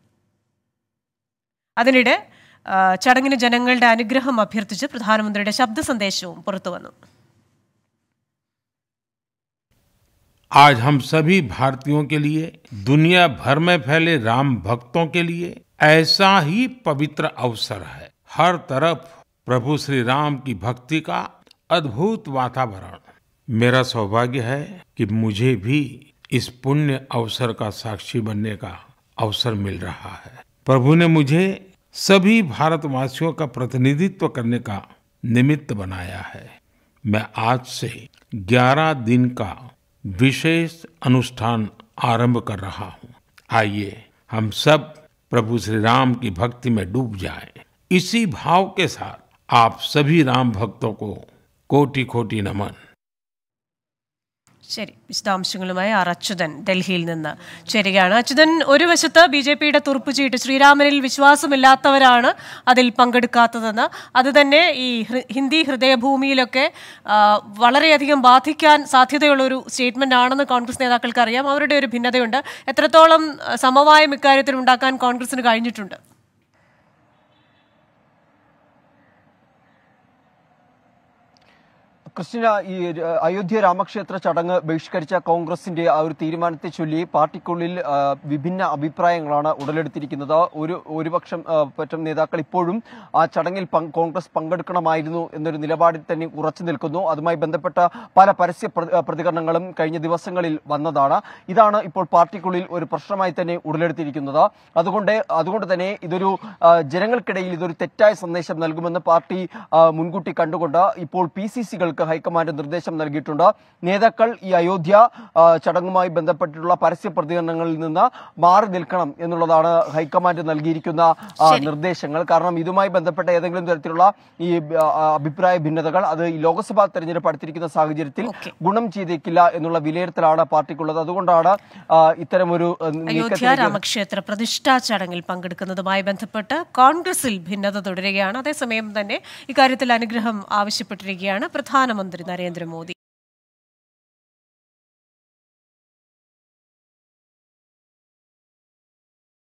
അതിനിടെ ആ, ചടങ്ങിന് ജനങ്ങളുടെ അനുഗ്രഹം അഭ്യർത്ഥിച്ച് പ്രധാനമന്ത്രിയുടെ ശബ്ദ സന്ദേശവും പുറത്തുവന്നു
आज हम सभी भारतीयों के लिए दुनिया भर में फैले राम भक्तों के लिए ऐसा ही पवित्र अवसर है हर तरफ प्रभु श्री राम की भक्ति का अद्भुत वातावरण मेरा सौभाग्य है कि मुझे भी इस पुण्य अवसर का साक्षी बनने का अवसर मिल रहा है प्रभु ने मुझे सभी भारतवासियों का प्रतिनिधित्व करने का निमित्त बनाया है मैं आज से 11 दिन का विशेष अनुष्ठान आरंभ कर रहा हूं आइए हम सब प्रभु श्री राम की भक्ति में डूब जाएं इसी भाव के साथ आप सभी राम भक्तों को कोटि कोटि नमन
ശരി വിശദാംശങ്ങളുമായി ആർ അച്യുതൻ ഡൽഹിയിൽ നിന്ന് ചേരുകയാണ് അച്യുതൻ ഒരു വശത്ത് ബി ജെ പിയുടെ തുറപ്പുചീട്ട് ശ്രീരാമനിൽ വിശ്വാസമില്ലാത്തവരാണ് അതിൽ പങ്കെടുക്കാത്തതെന്ന് അത് തന്നെ ഈ ഹൃ- ഹിന്ദി ഹൃദയഭൂമിയിലൊക്കെ ആ, വളരെയധികം ബാധിക്കാൻ സാധ്യതയുള്ള ഒരു സ്റ്റേറ്റ്മെന്റ് ആണെന്ന് കോൺഗ്രസ് നേതാക്കൾക്ക് അറിയാം അവരുടെ ഒരു ഭിന്നതയുണ്ട് എത്രത്തോളം ആ, സമവായം ഇക്കാര്യത്തിൽ ഉണ്ടാക്കാൻ കോൺഗ്രസിന് കഴിഞ്ഞിട്ടുണ്ട്
ക്രിസ്ത്യന ഈ ര- അയോധ്യ രാമക്ഷേത്ര ചടങ്ങ് ബഹിഷ്കരിച്ച കോൺഗ്രസിന്റെ ആ ഒരു തീരുമാനത്തെ ചൊല്ലി പാർട്ടിക്കുള്ളിൽ ആ, വിഭിന്ന അഭിപ്രായങ്ങളാണ് ഉടലെടുത്തിരിക്കുന്നത് ഒരു ഒരുപക്ഷം ആ, പറ്റം നേതാക്കൾ ഇപ്പോഴും ആ ചടങ്ങിൽ പങ്ക് കോൺഗ്രസ് പങ്കെടുക്കണമായിരുന്നു എന്നൊരു നിലപാടിൽ തന്നെ ഉറച്ചു നിൽക്കുന്നു അതുമായി ബന്ധപ്പെട്ട പല പരസ്യ പ്ര- ആ, പ്രതികരണങ്ങളും കഴിഞ്ഞ ദിവസങ്ങളിൽ വന്നതാണ് ഇതാണ് ഇപ്പോൾ പാർട്ടിക്കുള്ളിൽ ഒരു പ്രശ്നമായി തന്നെ ഉടലെടുത്തിരിക്കുന്നത് അതുകൊണ്ട് അതുകൊണ്ട് തന്നെ ഇതൊരു ആ, ജനങ്ങൾക്കിടയിൽ ഇതൊരു തെറ്റായ സന്ദേശം നൽകുമെന്ന് പാർട്ടി ആ, മുൻകൂട്ടി കണ്ടുകൊണ്ട് ഇപ്പോൾ പി സി സികൾക്ക് ഹൈക്കമാൻഡ് നിർദ്ദേശം നൽകിയിട്ടുണ്ട് നേതാക്കൾ ഈ അയോധ്യ ആ, ചടങ്ങുമായി ബന്ധപ്പെട്ടിട്ടുള്ള പരസ്യ പ്രതികരണങ്ങളിൽ നിന്ന് മാറി നിൽക്കണം എന്നുള്ളതാണ് ഹൈക്കമാൻഡ് നൽകിയിരിക്കുന്ന ആ, നിർദ്ദേശങ്ങൾ കാരണം ഇതുമായി ബന്ധപ്പെട്ട ഏതെങ്കിലും തരത്തിലുള്ള ഈ ആ, അഭിപ്രായ ഭിന്നതകൾ അത് ഈ ലോക്സഭാ തെരഞ്ഞെടുപ്പ് അടുത്തിരിക്കുന്ന സാഹചര്യത്തിൽ ഗുണം ചെയ്തേക്കില്ല എന്നുള്ള വിലയിരുത്തലാണ് പാർട്ടിക്കുള്ളത് അതുകൊണ്ടാണ് ആ, ഇത്തരമൊരു ആ,
അയോധ്യ
നീക്കത്തിലേക്ക്
രാമക്ഷേത്ര പ്രതിഷ്ഠാ ചടങ്ങിൽ പങ്കെടുക്കുന്നതുമായി ബന്ധപ്പെട്ട് കോൺഗ്രസിൽ ഭിന്നത തുടരുകയാണ് അതേസമയം തന്നെ ഇക്കാര്യത്തിൽ അനുഗ്രഹം ആവശ്യപ്പെട്ടിരിക്കുകയാണ് പ്രധാനമന്ത്രി നരേന്ദ്രമോദി